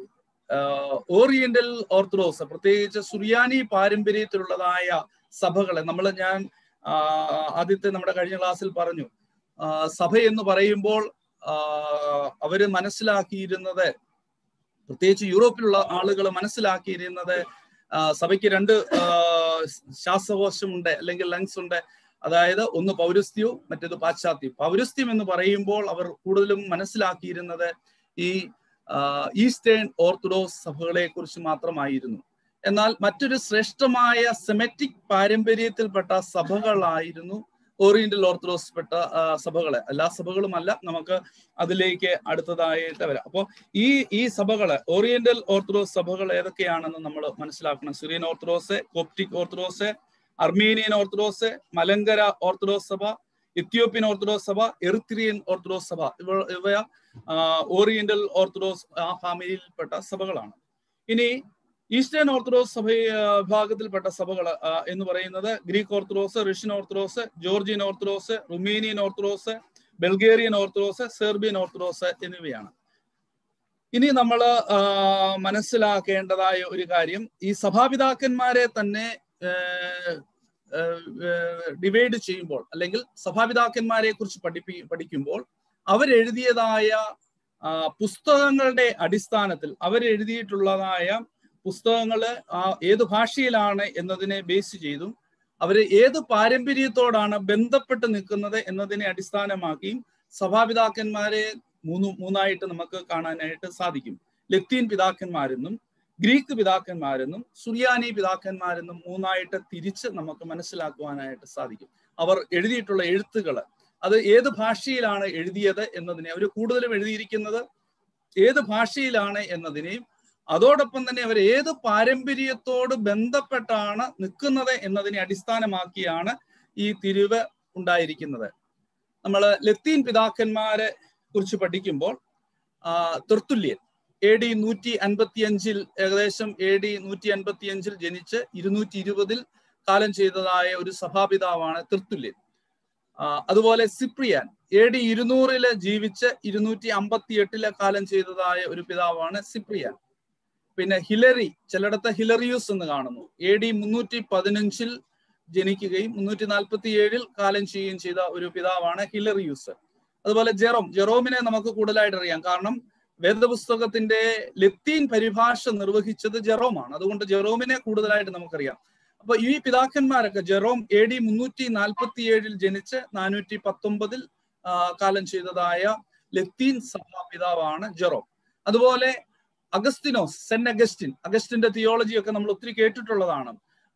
ഓറിയന്റൽ ഓർത്തഡോക്സ് പ്രത്യേകിച്ച് സുറിയാനി പാരമ്പര്യത്തിലുള്ളതായ സഭകളെ നമ്മൾ ഞാൻ ആദ്യത്തെ നമ്മുടെ കഴിഞ്ഞ ക്ലാസ്സിൽ പറഞ്ഞു സഭ എന്ന് പറയുമ്പോൾ അവര് മനസ്സിലാക്കിയിരുന്നത് പ്രത്യേകിച്ച് യൂറോപ്പിലുള്ള ആളുകൾ മനസ്സിലാക്കിയിരുന്നത് സഭയ്ക്ക് രണ്ട് ശ്വാസകോശമുണ്ട് അല്ലെങ്കിൽ ലങ്സ് ഉണ്ട് അതായത് ഒന്ന് പൗരസ്ത്യവും മറ്റേത് പാശ്ചാത്യം പൗരസ്ത്യം എന്ന് പറയുമ്പോൾ അവർ കൂടുതലും മനസ്സിലാക്കിയിരുന്നത് ഈ ഈസ്റ്റേൺ ഓർത്തഡോക്സ് സഭകളെ കുറിച്ച് മാത്രമായിരുന്നു എന്നാൽ മറ്റൊരു ശ്രേഷ്ഠമായ സെമറ്റിക് പാരമ്പര്യത്തിൽപ്പെട്ട സഭകളായിരുന്നു ഓറിയന്റൽ ഓർത്തഡോക്സ് പെട്ട സഭകളെ എല്ലാ സഭകളുമല്ല നമുക്ക് അതിലേക്ക് അടുത്തതായിട്ട് വരാം അപ്പോൾ ഈ ഈ സഭകള് ഓറിയന്റൽ ഓർത്തഡോക്സ് സഭകൾ ഏതൊക്കെയാണെന്ന് നമ്മൾ മനസ്സിലാക്കണം Syrian Orthodox Coptic Orthodox Armenian Orthodox Malankara Orthodox സഭ എത്യോപ്യൻ ഓർത്തഡോക്സ് സഭ എറിത്രിയൻ ഓർത്തഡോക്സ് സഭ ഇവ ഇവ ഓറിയന്റൽ ഓർത്തഡോക്സ് ആ ഫാമിലിയിൽപ്പെട്ട സഭകളാണ് ഇനി ഈസ്റ്റേൺ ഓർത്തഡോക്സ് സഭ ആ, വിഭാഗത്തിൽപ്പെട്ട സഭകൾ എന്ന് പറയുന്നത് Greek Orthodox Russian Orthodox Georgian Orthodox Romanian Orthodox Bulgarian Orthodox Serbian Orthodox എന്നിവയാണ് ഇനി നമ്മൾ മനസ്സിലാക്കേണ്ടതായ ഒരു കാര്യം ഈ സഭാപിതാക്കന്മാരെ തന്നെ ഡിവൈഡ് ചെയ്യുമ്പോൾ അല്ലെങ്കിൽ സഭാപിതാക്കന്മാരെ കുറിച്ച് പഠിപ്പി പഠിക്കുമ്പോൾ അവരെഴുതിയതായ ആ, പുസ്തകങ്ങളുടെ അടിസ്ഥാനത്തിൽ അവരെഴുതിയിട്ടുള്ളതായ പുസ്തകങ്ങള് ആ ഏത് ഭാഷയിലാണ് എന്നതിനെ ബേസ് ചെയ്തും അവര് ഏത് പാരമ്പര്യത്തോടാണ് ബന്ധപ്പെട്ട് നിൽക്കുന്നത് എന്നതിനെ അടിസ്ഥാനമാക്കിയും സഭാപിതാക്കന്മാരെ മൂന്ന് മൂന്നായിട്ട് നമുക്ക് കാണാനായിട്ട് സാധിക്കും ലത്തീൻ പിതാക്കന്മാരെന്നും ഗ്രീക്ക് പിതാക്കന്മാരെന്നും സുറിയാനി പിതാക്കന്മാരെന്നും മൂന്നായിട്ട് തിരിച്ച് നമുക്ക് മനസ്സിലാക്കുവാനായിട്ട് സാധിക്കും അവർ എഴുതിയിട്ടുള്ള എഴുത്തുകൾ അത് ഏത് ഭാഷയിലാണ് എഴുതിയത് എന്നതിനെ അവർ കൂടുതലും എഴുതിയിരിക്കുന്നത് ഏത് ഭാഷയിലാണ് എന്നതിനെയും അതോടൊപ്പം തന്നെ അവർ ഏത് പാരമ്പര്യത്തോട് ബന്ധപ്പെട്ടാണ് നിൽക്കുന്നത് എന്നതിനെ അടിസ്ഥാനമാക്കിയാണ് ഈ തിരിവ് ഉണ്ടായിരിക്കുന്നത് നമ്മൾ ലത്തീൻ പിതാക്കന്മാരെ കുറിച്ച് പഠിക്കുമ്പോൾ ആ, തെർത്തുല്യൻ എ ഡി നൂറ്റി അൻപത്തി അഞ്ചിൽ ഏകദേശം എ ഡി നൂറ്റി അൻപത്തി അഞ്ചിൽ ജനിച്ച് ഇരുന്നൂറ്റി ഇരുപതിൽ കാലം ചെയ്തതായ ഒരു സഭാപിതാവാണ് തെർത്തുല്യൻ ആ, അതുപോലെ സിപ്രിയാൻ എ ഡി ഇരുന്നൂറില് ജീവിച്ച് ഇരുന്നൂറ്റി അമ്പത്തി എട്ടിലെ കാലം ചെയ്തതായ ഒരു പിതാവാണ് സിപ്രിയാൻ പിന്നെ ഹിലറി ചിലയിടത്ത് ഹിലറിയൂസ് എന്ന് കാണുന്നു എ ഡി മുന്നൂറ്റി പതിനഞ്ചിൽ ജനിക്കുകയും മുന്നൂറ്റി നാൽപ്പത്തി ഏഴിൽ കാലം ചെയ്യുകയും ചെയ്ത ഒരു പിതാവാണ് ഹിലറിയൂസ് അതുപോലെ ജെറോം ജെറോമിനെ നമുക്ക് കൂടുതലായിട്ട് അറിയാം കാരണം വേദപുസ്തകത്തിന്റെ ലത്തീൻ പരിഭാഷ നിർവഹിച്ചത് ജെറോമാണ് അതുകൊണ്ട് ജെറോമിനെ കൂടുതലായിട്ട് നമുക്കറിയാം അപ്പൊ ഈ പിതാക്കന്മാരൊക്കെ ജെറോം എ ഡി മുന്നൂറ്റി നാൽപ്പത്തി ഏഴിൽ ജനിച്ച് നാനൂറ്റി പത്തൊമ്പതിൽ ആ, കാലം ചെയ്തതായ ലത്തീൻ സഭാ പിതാവാണ് ജെറോം അതുപോലെ അഗസ്തിനോസ് സെന്റ് അഗസ്റ്റിൻ അഗസ്റ്റിന്റെ തിയോളജി ഒക്കെ നമ്മൾ ഒത്തിരി കേട്ടിട്ടുള്ളതാണ്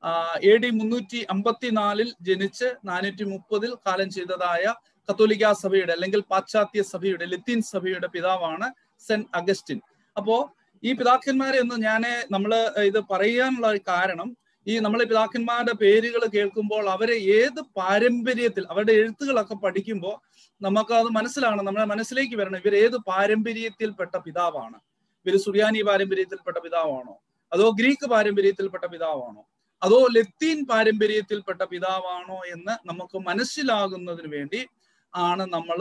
എ ഡി മുന്നൂറ്റി അമ്പത്തിനാലിൽ ജനിച്ച് നാനൂറ്റി മുപ്പതിൽ കാലം ചെയ്തതായ കത്തോലിക്ക സഭയുടെ അല്ലെങ്കിൽ പാശ്ചാത്യ സഭയുടെ ലത്തീൻ സഭയുടെ പിതാവാണ് സെന്റ് അഗസ്റ്റിൻ അപ്പോ ഈ പിതാക്കന്മാരെ ഒന്ന് ഞാൻ നമ്മള് ഇത് പറയാനുള്ള ഒരു കാരണം ഈ നമ്മൾ പിതാക്കന്മാരുടെ പേരുകൾ കേൾക്കുമ്പോൾ അവരെ ഏത് പാരമ്പര്യത്തിൽ അവരുടെ എഴുത്തുകളൊക്കെ പഠിക്കുമ്പോൾ നമുക്ക് അത് മനസ്സിലാണ് നമ്മുടെ മനസ്സിലേക്ക് വരണം ഇവർ ഏത് പാരമ്പര്യത്തിൽപ്പെട്ട പിതാവാണ് ഇവർ സുറിയാനി പാരമ്പര്യത്തിൽപ്പെട്ട പിതാവാണോ അതോ ഗ്രീക്ക് പാരമ്പര്യത്തിൽപ്പെട്ട പിതാവാണോ അതോ ലത്തീൻ പാരമ്പര്യത്തിൽപ്പെട്ട പിതാവാണോ എന്ന് നമുക്ക് മനസ്സിലാകുന്നതിന് വേണ്ടി ആണ് നമ്മൾ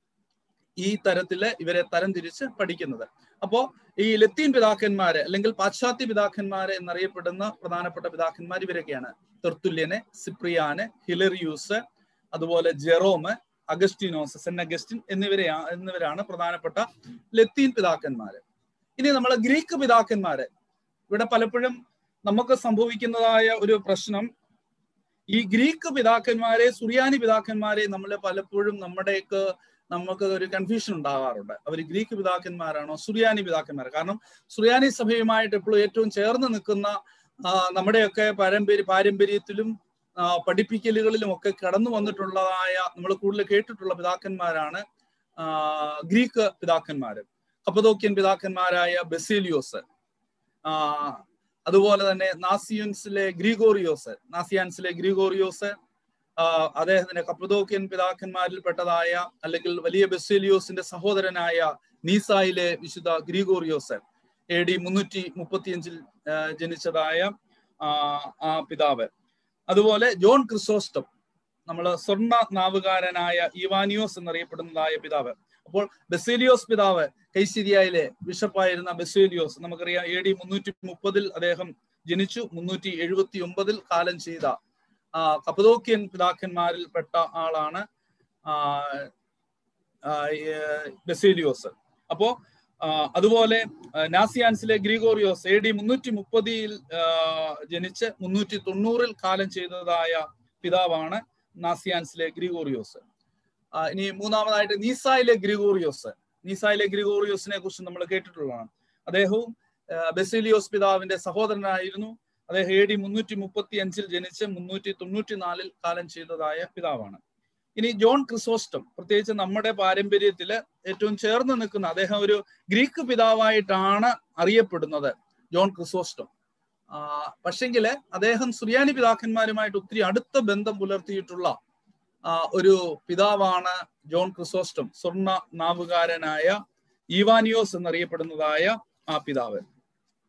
ഈ തരത്തില് ഇവരെ തരംതിരിച്ച് പഠിക്കുന്നത് അപ്പോ ഈ ലത്തീൻ പിതാക്കന്മാര് അല്ലെങ്കിൽ പാശ്ചാത്യ പിതാക്കന്മാര് എന്നറിയപ്പെടുന്ന പ്രധാനപ്പെട്ട പിതാക്കന്മാർ ഇവരൊക്കെയാണ് തെർത്തുല്യന് സിപ്രിയാന് ഹിലറിയൂസ് അതുപോലെ ജെറോമ് അഗസ്റ്റിനോസ് സെന്റ് അഗസ്റ്റിൻ എന്നിവരെയാ എന്നിവരാണ് പ്രധാനപ്പെട്ട ലത്തീൻ പിതാക്കന്മാര് ഇനി നമ്മൾ ഗ്രീക്ക് പിതാക്കന്മാര് ഇവിടെ പലപ്പോഴും നമുക്ക് സംഭവിക്കുന്നതായ ഒരു പ്രശ്നം ഈ ഗ്രീക്ക് പിതാക്കന്മാരെ സുറിയാനി പിതാക്കന്മാരെ നമ്മൾ പലപ്പോഴും നമ്മുടെയൊക്കെ നമുക്ക് ഒരു കൺഫ്യൂഷൻ ഉണ്ടാകാറുണ്ട് അവർ ഗ്രീക്ക് പിതാക്കന്മാരാണോ സുറിയാനി പിതാക്കന്മാർ കാരണം സുറിയാനി സഭയുമായിട്ട് എപ്പോഴും ഏറ്റവും ചേർന്ന് നിൽക്കുന്ന ആ, നമ്മുടെയൊക്കെ പാരമ്പര്യ പാരമ്പര്യത്തിലും ആ, പഠിപ്പിക്കലുകളിലും ഒക്കെ കടന്നു വന്നിട്ടുള്ളതായ നമ്മൾ കൂടുതൽ കേട്ടിട്ടുള്ള പിതാക്കന്മാരാണ് ആ, ഗ്രീക്ക് പിതാക്കന്മാര് കപ്പതോക്യൻ പിതാക്കന്മാരായ ബെസേലിയോസ് ആ, അതുപോലെ തന്നെ നാസിയൻസിലെ ഗ്രിഗോറിയോസ് നാസിയാൻസിലെ ഗ്രിഗോറിയോസ് ആ, അദ്ദേഹത്തിന്റെ കപ്പതോക്യൻ പിതാക്കന്മാരിൽപ്പെട്ടതായ അല്ലെങ്കിൽ വലിയ ബെസേലിയോസിന്റെ സഹോദരനായ നീസായിലെ വിശുദ്ധ ഗ്രിഗോറിയോസ് എ ഡി മുന്നൂറ്റി മുപ്പത്തിയഞ്ചിൽ ആ, ജനിച്ചതായ ആ, ആ പിതാവ് അതുപോലെ ജോൺ ക്രിസോസ്റ്റം നമ്മൾ സ്വർണ്ണ നാവുകാരനായ ഇവാനിയോസ് എന്നറിയപ്പെടുന്നതായ പിതാവ് അപ്പോൾ ബെസേലിയോസ് പിതാവ് കൈസിരിയയിലെ ബിഷപ്പായിരുന്ന ബെസേലിയോസ് നമുക്കറിയാം എ ഡി മുന്നൂറ്റി മുപ്പതിൽ അദ്ദേഹം ജനിച്ചു മുന്നൂറ്റി എഴുപത്തി ഒമ്പതിൽ കാലം ചെയ്ത ആ, കപ്പദോക്യൻ പിതാക്കന്മാരിൽപ്പെട്ട ആളാണ് ആ, ആ, ഏ, ബെസേലിയോസ് അപ്പോ ആ, അതുപോലെ ആ, നാസിയാൻസിലെ ഗ്രിഗോറിയോസ് എ ഡി മുന്നൂറ്റി മുപ്പതിൽ ജനിച്ച് മുന്നൂറ്റി തൊണ്ണൂറിൽ കാലം ചെയ്തതായ പിതാവാണ് നാസിയാൻസിലെ ഗ്രിഗോറിയോസ് ആ, ഇനി മൂന്നാമതായിട്ട് നീസായിലെ ഗ്രിഗോറിയോസ് നീസായിലെ ഗ്രിഗോറിയോസിനെ കുറിച്ച് നമ്മൾ കേട്ടിട്ടുള്ളതാണ് അദ്ദേഹവും ആ, ബെസിലിയോസ് പിതാവിന്റെ സഹോദരനായിരുന്നു അദ്ദേഹം എ ഡി മുന്നൂറ്റി മുപ്പത്തി അഞ്ചിൽ ജനിച്ച് മുന്നൂറ്റി തൊണ്ണൂറ്റി നാലിൽ കാലം ചെയ്തതായ പിതാവാണ് ഇനി ജോൺ ക്രിസോസ്റ്റം പ്രത്യേകിച്ച് നമ്മുടെ പാരമ്പര്യത്തില് ഏറ്റവും ചേർന്ന് നിൽക്കുന്ന അദ്ദേഹം ഒരു ഗ്രീക്ക് പിതാവായിട്ടാണ് അറിയപ്പെടുന്നത് ജോൺ ക്രിസോസ്റ്റം ആ, പക്ഷെങ്കില് അദ്ദേഹം സുറിയാനി പിതാക്കന്മാരുമായിട്ട് ഒത്തിരി അടുത്ത ബന്ധം പുലർത്തിയിട്ടുള്ള ആ, ഒരു പിതാവാണ് ജോൺ ക്രിസോസ്റ്റം സ്വർണ്ണ നാവുകാരനായ ഈവാനിയോസ് എന്നറിയപ്പെടുന്നതായ ആ പിതാവ്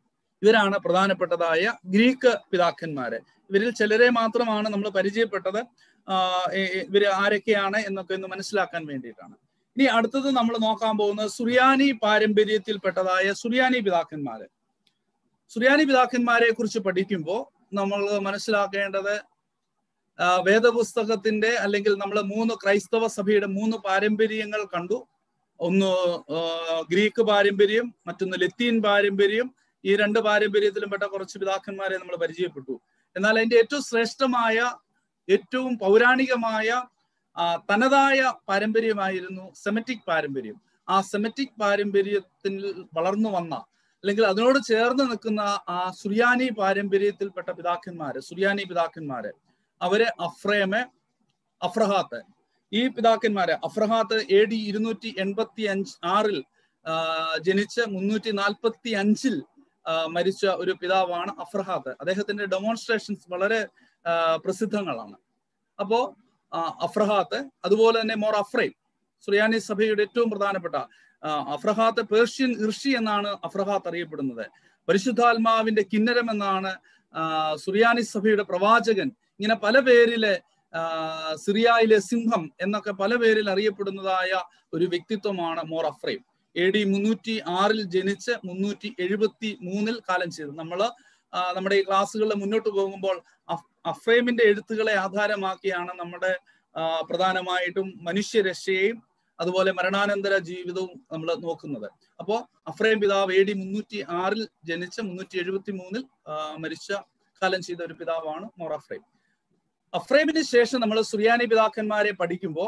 ഇവരാണ് പ്രധാനപ്പെട്ടതായ ഗ്രീക്ക് പിതാക്കന്മാര് ഇവരിൽ ചിലരെ മാത്രമാണ് നമ്മൾ പരിചയപ്പെട്ടത് ഇവര് ആരൊക്കെയാണ് എന്നൊക്കെ ഒന്ന് മനസ്സിലാക്കാൻ വേണ്ടിയിട്ടാണ് ഇനി അടുത്തത് നമ്മൾ നോക്കാൻ പോകുന്നത് സുറിയാനി പാരമ്പര്യത്തിൽപ്പെട്ടതായ സുറിയാനി പിതാക്കന്മാര് സുറിയാനി പിതാക്കന്മാരെ കുറിച്ച് പഠിക്കുമ്പോൾ നമ്മൾ മനസ്സിലാക്കേണ്ടത് വേദപുസ്തകത്തിന്റെ അല്ലെങ്കിൽ നമ്മൾ മൂന്ന് ക്രൈസ്തവ സഭയുടെ മൂന്ന് പാരമ്പര്യങ്ങൾ കണ്ടു ഒന്ന് ഗ്രീക്ക് പാരമ്പര്യം മറ്റൊന്ന് ലത്തീൻ പാരമ്പര്യം ഈ രണ്ട് പാരമ്പര്യത്തിലും പെട്ട കുറച്ച് പിതാക്കന്മാരെ നമ്മൾ പരിചയപ്പെട്ടു എന്നാൽ അതിന്റെ ഏറ്റവും ശ്രേഷ്ഠമായ ഏറ്റവും പൗരാണികമായ തനതായ പാരമ്പര്യമായിരുന്നു സെമറ്റിക് പാരമ്പര്യം ആ സെമറ്റിക് പാരമ്പര്യത്തിൽ വളർന്നു വന്ന അല്ലെങ്കിൽ അതിനോട് ചേർന്ന് നിൽക്കുന്ന ആ സുറിയാനി പാരമ്പര്യത്തിൽപ്പെട്ട പിതാക്കന്മാര് സുറിയാനി പിതാക്കന്മാര് അവര് അഫ്രേമ് അഫ്രഹാത്ത് ഈ പിതാക്കന്മാര് അഫ്രഹാത്ത് എ ഡി ഇരുന്നൂറ്റി എൺപത്തി അഞ്ച് ആറിൽ ജനിച്ച് മുന്നൂറ്റി നാൽപ്പത്തി അഞ്ചിൽ മരിച്ച ഒരു പിതാവാണ് അഫ്രഹാത്ത് അദ്ദേഹത്തിന്റെ ഡെമോൺസ്ട്രേഷൻസ് വളരെ പ്രസിദ്ധങ്ങളാണ് അപ്പോ അഫ്രഹാത്ത് അതുപോലെ തന്നെ മോർ അഫ്രൈം സുറിയാനി സഭയുടെ ഏറ്റവും പ്രധാനപ്പെട്ട അഫ്രഹാത്ത് പേർഷ്യൻ ഋഷി എന്നാണ് അഫ്രഹാത്ത് അറിയപ്പെടുന്നത് പരിശുദ്ധാത്മാവിന്റെ കിന്നരം എന്നാണ് സുറിയാനി സഭയുടെ പ്രവാചകൻ ഇങ്ങനെ പല പേരില് സിറിയയിലെ സിംഹം എന്നൊക്കെ പല പേരിൽ അറിയപ്പെടുന്നതായ ഒരു വ്യക്തിത്വമാണ് മോർ അഫ്രൈം എ ഡി മുന്നൂറ്റി ആറിൽ ജനിച്ച് മുന്നൂറ്റി എഴുപത്തി മൂന്നിൽ കാലം ചെയ്തു നമ്മൾ നമ്മുടെ ഈ ക്ലാസ്സുകളിൽ മുന്നോട്ട് പോകുമ്പോൾ അഫ്രൈമിന്റെ എഴുത്തുകളെ ആധാരമാക്കിയാണ് നമ്മുടെ പ്രധാനമായിട്ടും മനുഷ്യരക്ഷയെയും അതുപോലെ മരണാനന്തര ജീവിതവും നമ്മൾ നോക്കുന്നത് അപ്പോ അഫ്രൈം പിതാവ് എ ഡി മുന്നൂറ്റി ആറിൽ ജനിച്ച് മുന്നൂറ്റി എഴുപത്തി മൂന്നിൽ മരിച്ച കാലം ചെയ്ത ഒരു പിതാവാണ് മോർ അഫ്രൈം അഫ്രൈമിന് ശേഷം നമ്മൾ സുറിയാനി പിതാക്കന്മാരെ പഠിക്കുമ്പോൾ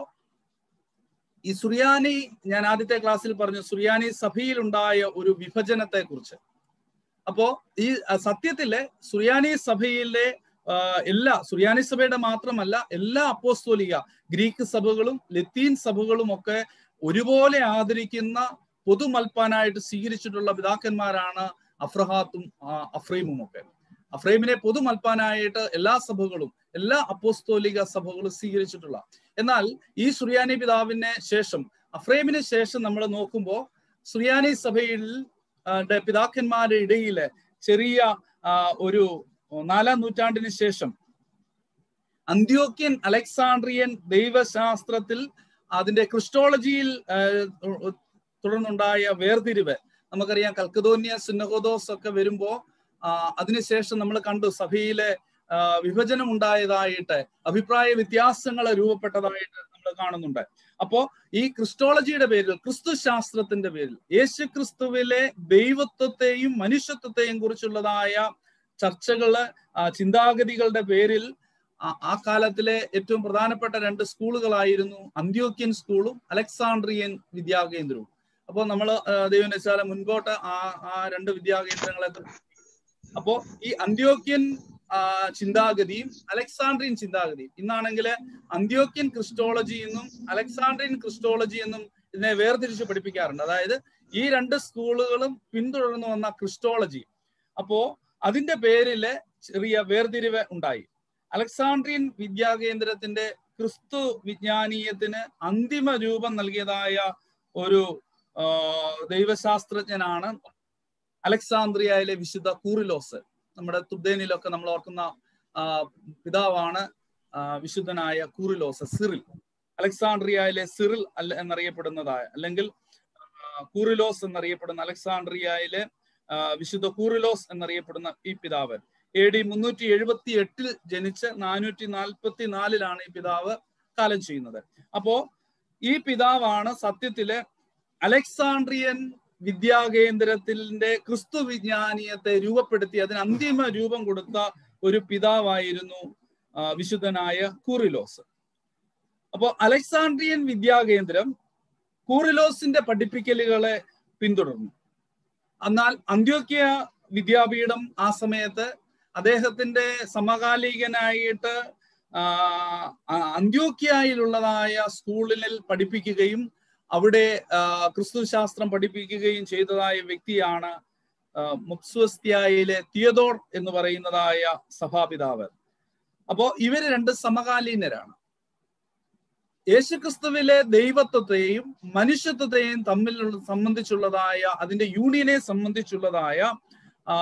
ഈ സുറിയാനി ഞാൻ ആദ്യത്തെ ക്ലാസ്സിൽ പറഞ്ഞു സുറിയാനി സഭയിലുണ്ടായ ഒരു വിഭജനത്തെ കുറിച്ച് അപ്പോ ഈ സത്യത്തിലെ സുറിയാനി സഭയിലെ എല്ലാ സുറിയാനി സഭയുടെ മാത്രമല്ല എല്ലാ അപ്പോസ്തോലിക ഗ്രീക്ക് സഭകളും ലത്തീൻ സഭകളും ഒക്കെ ഒരുപോലെ ആദരിക്കുന്ന പൊതുമൽപ്പാനായിട്ട് സ്വീകരിച്ചിട്ടുള്ള പിതാക്കന്മാരാണ് അഫ്രഹാത്തും അഫ്രൈമും ഒക്കെ അഫ്രൈമിനെ പൊതുമൽപ്പാനായിട്ട് എല്ലാ സഭകളും എല്ലാ അപ്പോസ്തോലിക സഭകളും സ്വീകരിച്ചിട്ടുള്ള എന്നാൽ ഈ സുറിയാനി പിതാവിന് ശേഷം അഫ്രൈമിന് ശേഷം നമ്മൾ നോക്കുമ്പോൾ സുറിയാനി സഭയിൽ പിതാക്കന്മാരുടെ ഇടയില് ചെറിയ ഒരു നാലാം നൂറ്റാണ്ടിന് ശേഷം അന്ത്യോക്യൻ അലക്സാണ്ട്രിയൻ ദൈവശാസ്ത്രത്തിൽ അതിന്റെ ക്രിസ്റ്റോളജിയിൽ തുടർന്നുണ്ടായ വേർതിരിവ് നമുക്കറിയാം കൽക്കതോന്യ സുന്നഹോദോസ് ഒക്കെ വരുമ്പോ അതിനുശേഷം നമ്മൾ കണ്ടു സഭയിലെ വിഭജനം ഉണ്ടായതായിട്ട് അഭിപ്രായ വ്യത്യാസങ്ങൾ രൂപപ്പെട്ടതായിട്ട് നമ്മൾ കാണുന്നുണ്ട് അപ്പോ ഈ ക്രിസ്റ്റോളജിയുടെ പേരിൽ ക്രിസ്തു ശാസ്ത്രത്തിന്റെ പേരിൽ യേശു ക്രിസ്തുവിലെ ദൈവത്വത്തെയും മനുഷ്യത്വത്തെയും കുറിച്ചുള്ളതായ ചർച്ചകള് ചിന്താഗതികളുടെ പേരിൽ ആ കാലത്തിലെ ഏറ്റവും പ്രധാനപ്പെട്ട രണ്ട് സ്കൂളുകളായിരുന്നു അന്ത്യോക്യൻ സ്കൂളും അലക്സാണ്ട്രിയൻ വിദ്യാകേന്ദ്രവും അപ്പോൾ നമ്മൾ ദൈവം വെച്ചാൽ മുൻപോട്ട് ആ ആ രണ്ട് വിദ്യാകേന്ദ്രങ്ങളെ അപ്പോ ഈ അന്ത്യോക്യൻ ചിന്താഗതിയും അലക്സാണ്ട്രിയൻ ചിന്താഗതിയും ഇന്നാണെങ്കിൽ അന്ത്യോക്യൻ ക്രിസ്റ്റോളജി എന്നും അലക്സാണ്ട്രിയൻ ക്രിസ്റ്റോളജി എന്നും ഇതിനെ വേർതിരിച്ച് പഠിപ്പിക്കാറുണ്ട് അതായത് ഈ രണ്ട് സ്കൂളുകളും പിന്തുടർന്നു വന്ന ക്രിസ്റ്റോളജി അപ്പോ അതിന്റെ പേരില് ചെറിയ വേർതിരിവ് ഉണ്ടായി അലക്സാണ്ട്രിയൻ വിദ്യാകേന്ദ്രത്തിന്റെ ക്രിസ്തു വിജ്ഞാനീയത്തിന് അന്തിമ രൂപം നൽകിയതായ ഒരു ദൈവശാസ്ത്രജ്ഞനാണ് അലക്സാന്ദ്രിയയിലെ വിശുദ്ധ കൂറിലോസ് നമ്മുടെ തുബ്ദേനിലൊക്കെ നമ്മൾ ഓർക്കുന്ന പിതാവാണ് വിശുദ്ധനായ കൂറിലോസ് സിറിൽ അലക്സാണ്ട്രിയയിലെ സിറിൽ അല്ല എന്നറിയപ്പെടുന്നതായ അല്ലെങ്കിൽ കൂറിലോസ് എന്നറിയപ്പെടുന്ന അലക്സാണ്ട്രിയയിലെ വിശുദ്ധ കൂറിലോസ് എന്നറിയപ്പെടുന്ന ഈ പിതാവ് എ ഡി മുന്നൂറ്റി എഴുപത്തി എട്ടിൽ ജനിച്ച് നാനൂറ്റി നാൽപ്പത്തി നാലിലാണ് ഈ പിതാവ് കാലം ചെയ്യുന്നത് അപ്പോ ഈ പിതാവാണ് സത്യത്തില് അലക്സാണ്ട്രിയൻ വിദ്യാകേന്ദ്രത്തിന്റെ ക്രിസ്തു വിജ്ഞാനീയത്തെ രൂപപ്പെടുത്തി അതിന് അന്തിമ രൂപം കൊടുത്ത ഒരു പിതാവായിരുന്നു വിശുദ്ധനായ കൂറിലോസ് അപ്പോ അലക്സാണ്ട്രിയൻ വിദ്യാകേന്ദ്രം കൂറിലോസിന്റെ പഠിപ്പിക്കലുകളെ പിന്തുടർന്നു എന്നാൽ അന്ത്യോക്യ വിദ്യാപീഠം ആ സമയത്ത് അദ്ദേഹത്തിന്റെ സമകാലികനായിട്ട് അന്ത്യോക്യയിലുള്ളതായ സ്കൂളിൽ പഠിപ്പിക്കുകയും അവിടെ ക്രിസ്തു ശാസ്ത്രം പഠിപ്പിക്കുകയും ചെയ്തതായ വ്യക്തിയാണ് മുക്സ്വസ്തിയായിലെ തിയതോർ എന്ന് പറയുന്നതായ സഭാപിതാവ് അപ്പോ ഇവര് രണ്ട് സമകാലീനരാണ് യേശുക്രിസ്തുവിലെ ദൈവത്വത്തെയും മനുഷ്യത്വത്തെയും തമ്മിൽ സംബന്ധിച്ചുള്ളതായ അതിന്റെ യൂണിയനെ സംബന്ധിച്ചുള്ളതായ ആ,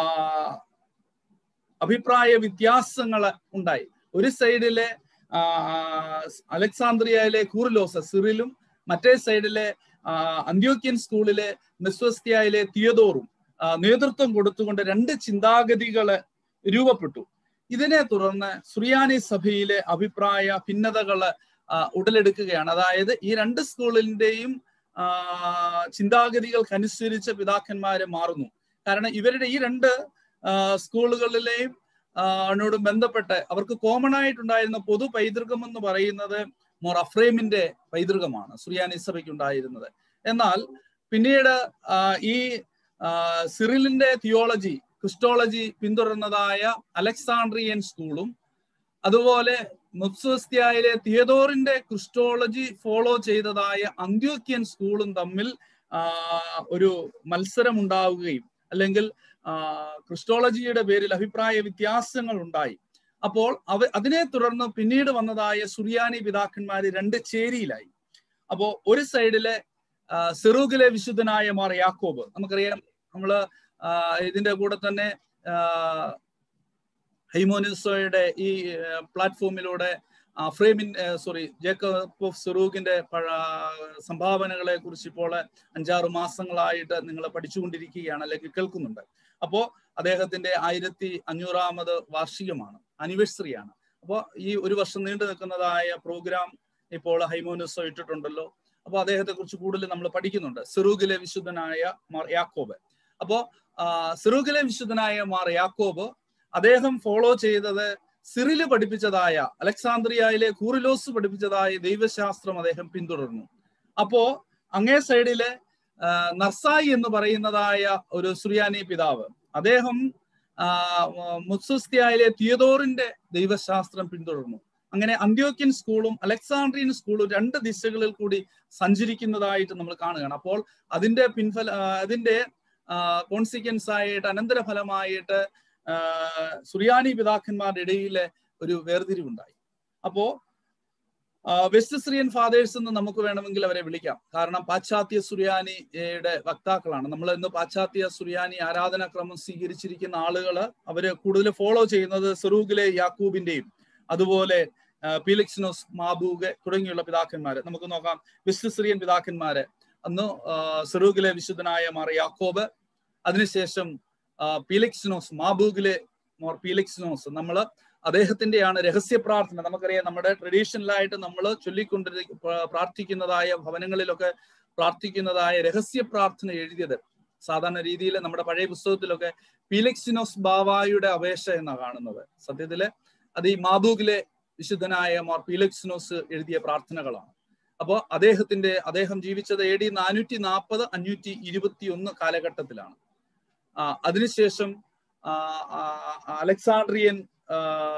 അഭിപ്രായ വ്യത്യാസങ്ങൾ ഉണ്ടായി ഒരു സൈഡിലെ ആ, അലക്സാന്ദ്രിയയിലെ കൂറിലോസ് സിറിലും മറ്റേ സൈഡിലെ ആ, അന്ത്യോക്യൻ സ്കൂളിലെ മെസ്വസ്തിയയിലെ തിയതോറും ആ, നേതൃത്വം കൊടുത്തുകൊണ്ട് രണ്ട് ചിന്താഗതികള് രൂപപ്പെട്ടു ഇതിനെ തുടർന്ന് സുറിയാനി സഭയിലെ അഭിപ്രായ ഭിന്നതകള് ആ, ഉടലെടുക്കുകയാണ് അതായത് ഈ രണ്ട് സ്കൂളിന്റെയും ആ, ചിന്താഗതികൾക്കനുസരിച്ച് പിതാക്കന്മാര് മാറുന്നു കാരണം ഇവരുടെ ഈ രണ്ട് ആ, സ്കൂളുകളിലെയും ആ, ോട് ബന്ധപ്പെട്ട് അവർക്ക് കോമൺ ആയിട്ടുണ്ടായിരുന്ന പൊതു പൈതൃകം എന്ന് പറയുന്നത് മോർ അഫ്രേമിന്റെ പൈതൃകമാണ് സുറിയാനി സഭയ്ക്ക് ഉണ്ടായിരുന്നത് എന്നാൽ പിന്നീട് ആ, ഈ ആ, സിറിലിന്റെ തിയോളജി ക്രിസ്റ്റോളജി പിന്തുടർന്നതായ അലക്സാണ്ട്രിയൻ സ്കൂളും അതുപോലെ മുപ്സോസ്തിയായിലെ തിയതോറിന്റെ ക്രിസ്റ്റോളജി ഫോളോ ചെയ്തതായ അന്ത്യോക്യൻ സ്കൂളും തമ്മിൽ ആ, ഒരു മത്സരം ഉണ്ടാവുകയും അല്ലെങ്കിൽ ആ, ക്രിസ്റ്റോളജിയുടെ പേരിൽ അഭിപ്രായ വ്യത്യാസങ്ങൾ ഉണ്ടായി അപ്പോൾ അവ അതിനെ തുടർന്ന് പിന്നീട് വന്നതായ സുറിയാനി പിതാക്കന്മാര് രണ്ട് ചേരിയിലായി അപ്പോ ഒരു സൈഡിലെ ആ, സിറൂഖിലെ വിശുദ്ധനായ മാർ യാക്കോബ് നമുക്കറിയാം നമ്മള് ആ, ഇതിന്റെ കൂടെ തന്നെ ആ, ഹൈമോനിസോയുടെ ഈ പ്ലാറ്റ്ഫോമിലൂടെ ഫ്രെയിമിൻ സോറി ജേക്കബ് ഓഫ് സിറൂഖിന്റെ പഴ- സംഭാവനകളെ കുറിച്ച് ഇപ്പോൾ അഞ്ചാറ് മാസങ്ങളായിട്ട് നിങ്ങൾ പഠിച്ചുകൊണ്ടിരിക്കുകയാണ് അല്ലെങ്കിൽ കേൾക്കുന്നുണ്ട് അപ്പോ അദ്ദേഹത്തിന്റെ ആയിരത്തി അഞ്ഞൂറാമത് വാർഷികമാണ് ആനിവേഴ്സറി ആണ് അപ്പോൾ ഈ ഒരു വർഷം നീണ്ടു നിൽക്കുന്നതായ പ്രോഗ്രാം ഇപ്പോൾ ഹൈമോനിസോ ഇട്ടിട്ടുണ്ടല്ലോ അപ്പോൾ അദ്ദേഹത്തെ കുറിച്ച് കൂടുതൽ നമ്മൾ പഠിക്കുന്നുണ്ട് സിറൂഖിലെ വിശുദ്ധനായ മാർ യാക്കോബ് അപ്പോ ആ, സിറൂഖിലെ വിശുദ്ധനായ മാർ യാക്കോബ് അദ്ദേഹം ഫോളോ ചെയ്തത് സിറില് പഠിപ്പിച്ചതായ അലക്സാന്ദ്രിയയിലെ കൂറിലോസ് പഠിപ്പിച്ചതായ ദൈവശാസ്ത്രം അദ്ദേഹം പിന്തുടർന്നു അപ്പോ അങ്ങേ സൈഡിലെ ആ, നർസായി എന്ന് പറയുന്നതായ ഒരു സുറിയാനി പിതാവ് അദ്ദേഹം ആ, മുത്സുസ്തിയായിലെ തിയതോറിന്റെ ദൈവശാസ്ത്രം പിന്തുടർന്നു അങ്ങനെ അന്ത്യോക്യൻ സ്കൂളും അലക്സാണ്ട്രിയൻ സ്കൂളും രണ്ട് ദിശകളിൽ കൂടി സഞ്ചരിക്കുന്നതായിട്ട് നമ്മൾ കാണുകയാണ് അപ്പോൾ അതിന്റെ പിൻഫല ആ, അതിന്റെ കോൺസിക്വൻസ് ആയിട്ട് അനന്തരഫലമായിട്ട് ആ, സുറിയാനി പിതാക്കന്മാരുടെ ഇടയിലെ ഒരു വേർതിരിവുണ്ടായി അപ്പോ ആ, വെസ്റ്റ് സിറിയൻ ഫാദേഴ്സ് എന്ന് നമുക്ക് വേണമെങ്കിൽ അവരെ വിളിക്കാം കാരണം പാശ്ചാത്യ സുറിയാനിയുടെ വക്താക്കളാണ് നമ്മൾ ഇന്ന് പാശ്ചാത്യ സുറിയാനി ആരാധനാക്രമം സ്വീകരിച്ചിരിക്കുന്ന ആളുകള് അവര് കൂടുതൽ ഫോളോ ചെയ്യുന്നത് സെറൂഗിലെ യാക്കൂബിന്റെയും അതുപോലെ ആ, പീലിക്സിനോസ് മാബൂഗ് തുടങ്ങിയുള്ള പിതാക്കന്മാര് നമുക്ക് നോക്കാം വെസ്റ്റ് സിറിയൻ പിതാക്കന്മാര് അന്ന് ആ, സെറൂഗിലെ വിശുദ്ധനായ മാർ യാക്കോബ് അതിനുശേഷം ആ, പീലിക്സിനോസ് മാബൂഗിലെ മോർ പീലിക്സിനോസ് നമ്മള് അദ്ദേഹത്തിന്റെയാണ് രഹസ്യ പ്രാർത്ഥന നമുക്കറിയാം നമ്മുടെ ട്രഡീഷണലായിട്ട് നമ്മൾ ചൊല്ലിക്കൊണ്ടിരി പ്ര- പ്രാർത്ഥിക്കുന്നതായ ഭവനങ്ങളിലൊക്കെ പ്രാർത്ഥിക്കുന്നതായ രഹസ്യ പ്രാർത്ഥന എഴുതിയത് സാധാരണ രീതിയിൽ നമ്മുടെ പഴയ പുസ്തകത്തിലൊക്കെ പീലക്സിനോസ് ബാവായുടെ അപേക്ഷ എന്നാണ് കാണുന്നത് സത്യത്തില് അത് ഈ മാബൂഗിലെ വിശുദ്ധനായ മാർ പീലക്സിനോസ് എഴുതിയ പ്രാർത്ഥനകളാണ് അപ്പോൾ അദ്ദേഹത്തിന്റെ അദ്ദേഹം ജീവിച്ചത് എ ഡി നാനൂറ്റി നാൽപ്പത് അഞ്ഞൂറ്റി ഇരുപത്തി ഒന്ന് കാലഘട്ടത്തിലാണ് ആ, അതിനുശേഷം ആ, ആ, അലക്സാണ്ട്രിയൻ ആ,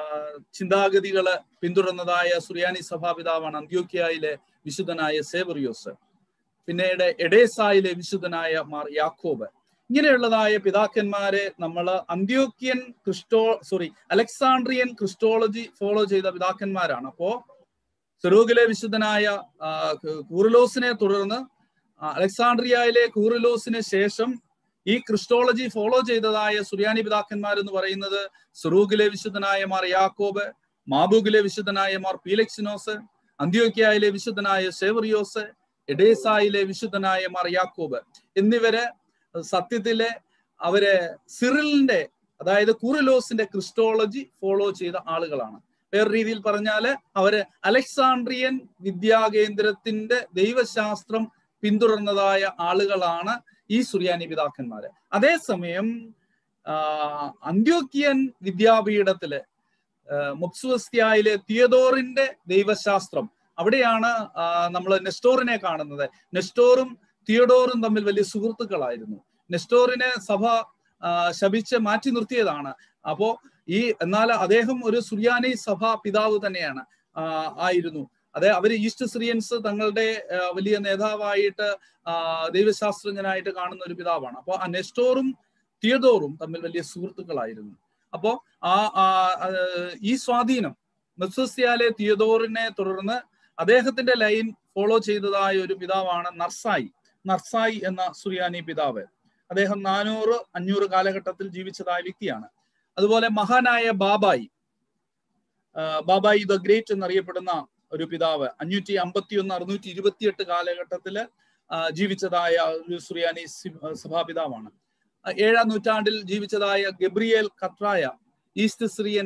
ചിന്താഗതികള് പിന്തുടർന്നതായ സുറിയാനി സഭാപിതാവാണ് അന്ത്യോക്യയിലെ വിശുദ്ധനായ സേവറിയോസ് പിന്നീട് എഡേസായിലെ വിശുദ്ധനായ മാർ യാക്കോബ് ഇങ്ങനെയുള്ളതായ പിതാക്കന്മാരെ നമ്മൾ അന്ത്യോക്യൻ ക്രിസ്റ്റോ സോറി അലക്സാണ്ട്രിയൻ ക്രിസ്റ്റോളജി ഫോളോ ചെയ്ത പിതാക്കന്മാരാണ് അപ്പോ സെറൂഗിലെ വിശുദ്ധനായ ആ, കൂറിലോസിനെ തുടർന്ന് ആ, അലക്സാണ്ട്രിയയിലെ കൂറിലോസിന് ശേഷം ഈ ക്രിസ്റ്റോളജി ഫോളോ ചെയ്തതായ സുറിയാനി പിതാക്കന്മാർ എന്ന് പറയുന്നത് സുറൂഗിലെ വിശുദ്ധനായ മാർ യാക്കോബ് മാബൂഗിലെ വിശുദ്ധനായ മാർ പീലക്സിനോസ് അന്ത്യോക്യയിലെ വിശുദ്ധനായ സേവറിയോസ് എഡേസായിലെ വിശുദ്ധനായ മാർ യാക്കോബ് എന്നിവര് സത്യത്തിലെ അവര് സിറിലിന്റെ അതായത് കുറിലോസിന്റെ ക്രിസ്റ്റോളജി ഫോളോ ചെയ്ത ആളുകളാണ് വേറെ രീതിയിൽ പറഞ്ഞാല് അവര് അലക്സാണ്ട്രിയൻ വിദ്യാകേന്ദ്രത്തിന്റെ ദൈവശാസ്ത്രം പിന്തുടർന്നതായ ആളുകളാണ് ഈ സുറിയാനി പിതാക്കന്മാര് അതേസമയം ആ, അന്ത്യോക്യൻ വിദ്യാപീഠത്തില് മുപ്സുവസ്തിയായിലെ തിയതോറിന്റെ ദൈവശാസ്ത്രം അവിടെയാണ് നമ്മൾ നെസ്റ്റോറിനെ കാണുന്നത് നെസ്റ്റോറും തിയഡോറും തമ്മിൽ വലിയ സുഹൃത്തുക്കളായിരുന്നു നെസ്റ്റോറിനെ സഭ ആ, ശപിച്ച് മാറ്റി നിർത്തിയതാണ് അപ്പോ ഈ എന്നാൽ അദ്ദേഹം ഒരു സുറിയാനി സഭ പിതാവ് തന്നെയാണ് ആ, ആയിരുന്നു അതെ അവര് ഈസ്റ്റ് സിറിയൻസ് തങ്ങളുടെ ആ, വലിയ നേതാവായിട്ട് ആ, ദൈവശാസ്ത്രജ്ഞനായിട്ട് കാണുന്ന ഒരു പിതാവാണ് അപ്പോൾ ആ നെസ്റ്റോറും തിയഡോറും തമ്മിൽ വലിയ സുഹൃത്തുക്കളായിരുന്നു അപ്പോ ആ ആ, ആ, ഈ സ്വാധീനം മെസ്സസ്യാലെ തിയഡോറിനെ തുടർന്ന് അദ്ദേഹത്തിന്റെ ലൈൻ ഫോളോ ചെയ്തതായ ഒരു പിതാവാണ് നർസായി നർസായി എന്ന സുറിയാനി പിതാവ് അദ്ദേഹം നാനൂറ് അഞ്ഞൂറ് കാലഘട്ടത്തിൽ ജീവിച്ചതായ വ്യക്തിയാണ് അതുപോലെ മഹാനായ ബാബായി ബാബായി ദ ഗ്രേറ്റ് എന്നറിയപ്പെടുന്ന ഒരു പിതാവ് അഞ്ഞൂറ്റി അമ്പത്തി ഒന്ന് അറുന്നൂറ്റി ഇരുപത്തിയെട്ട് കാലഘട്ടത്തില് ജീവിച്ചതായ ഒരു സുറിയാനി സഭാപിതാവാണ് ഏഴാം നൂറ്റാണ്ടിൽ ജീവിച്ചതായ ഗബ്രിയേൽ കത്രായ ഈസ്റ്റ് സിറിയൻ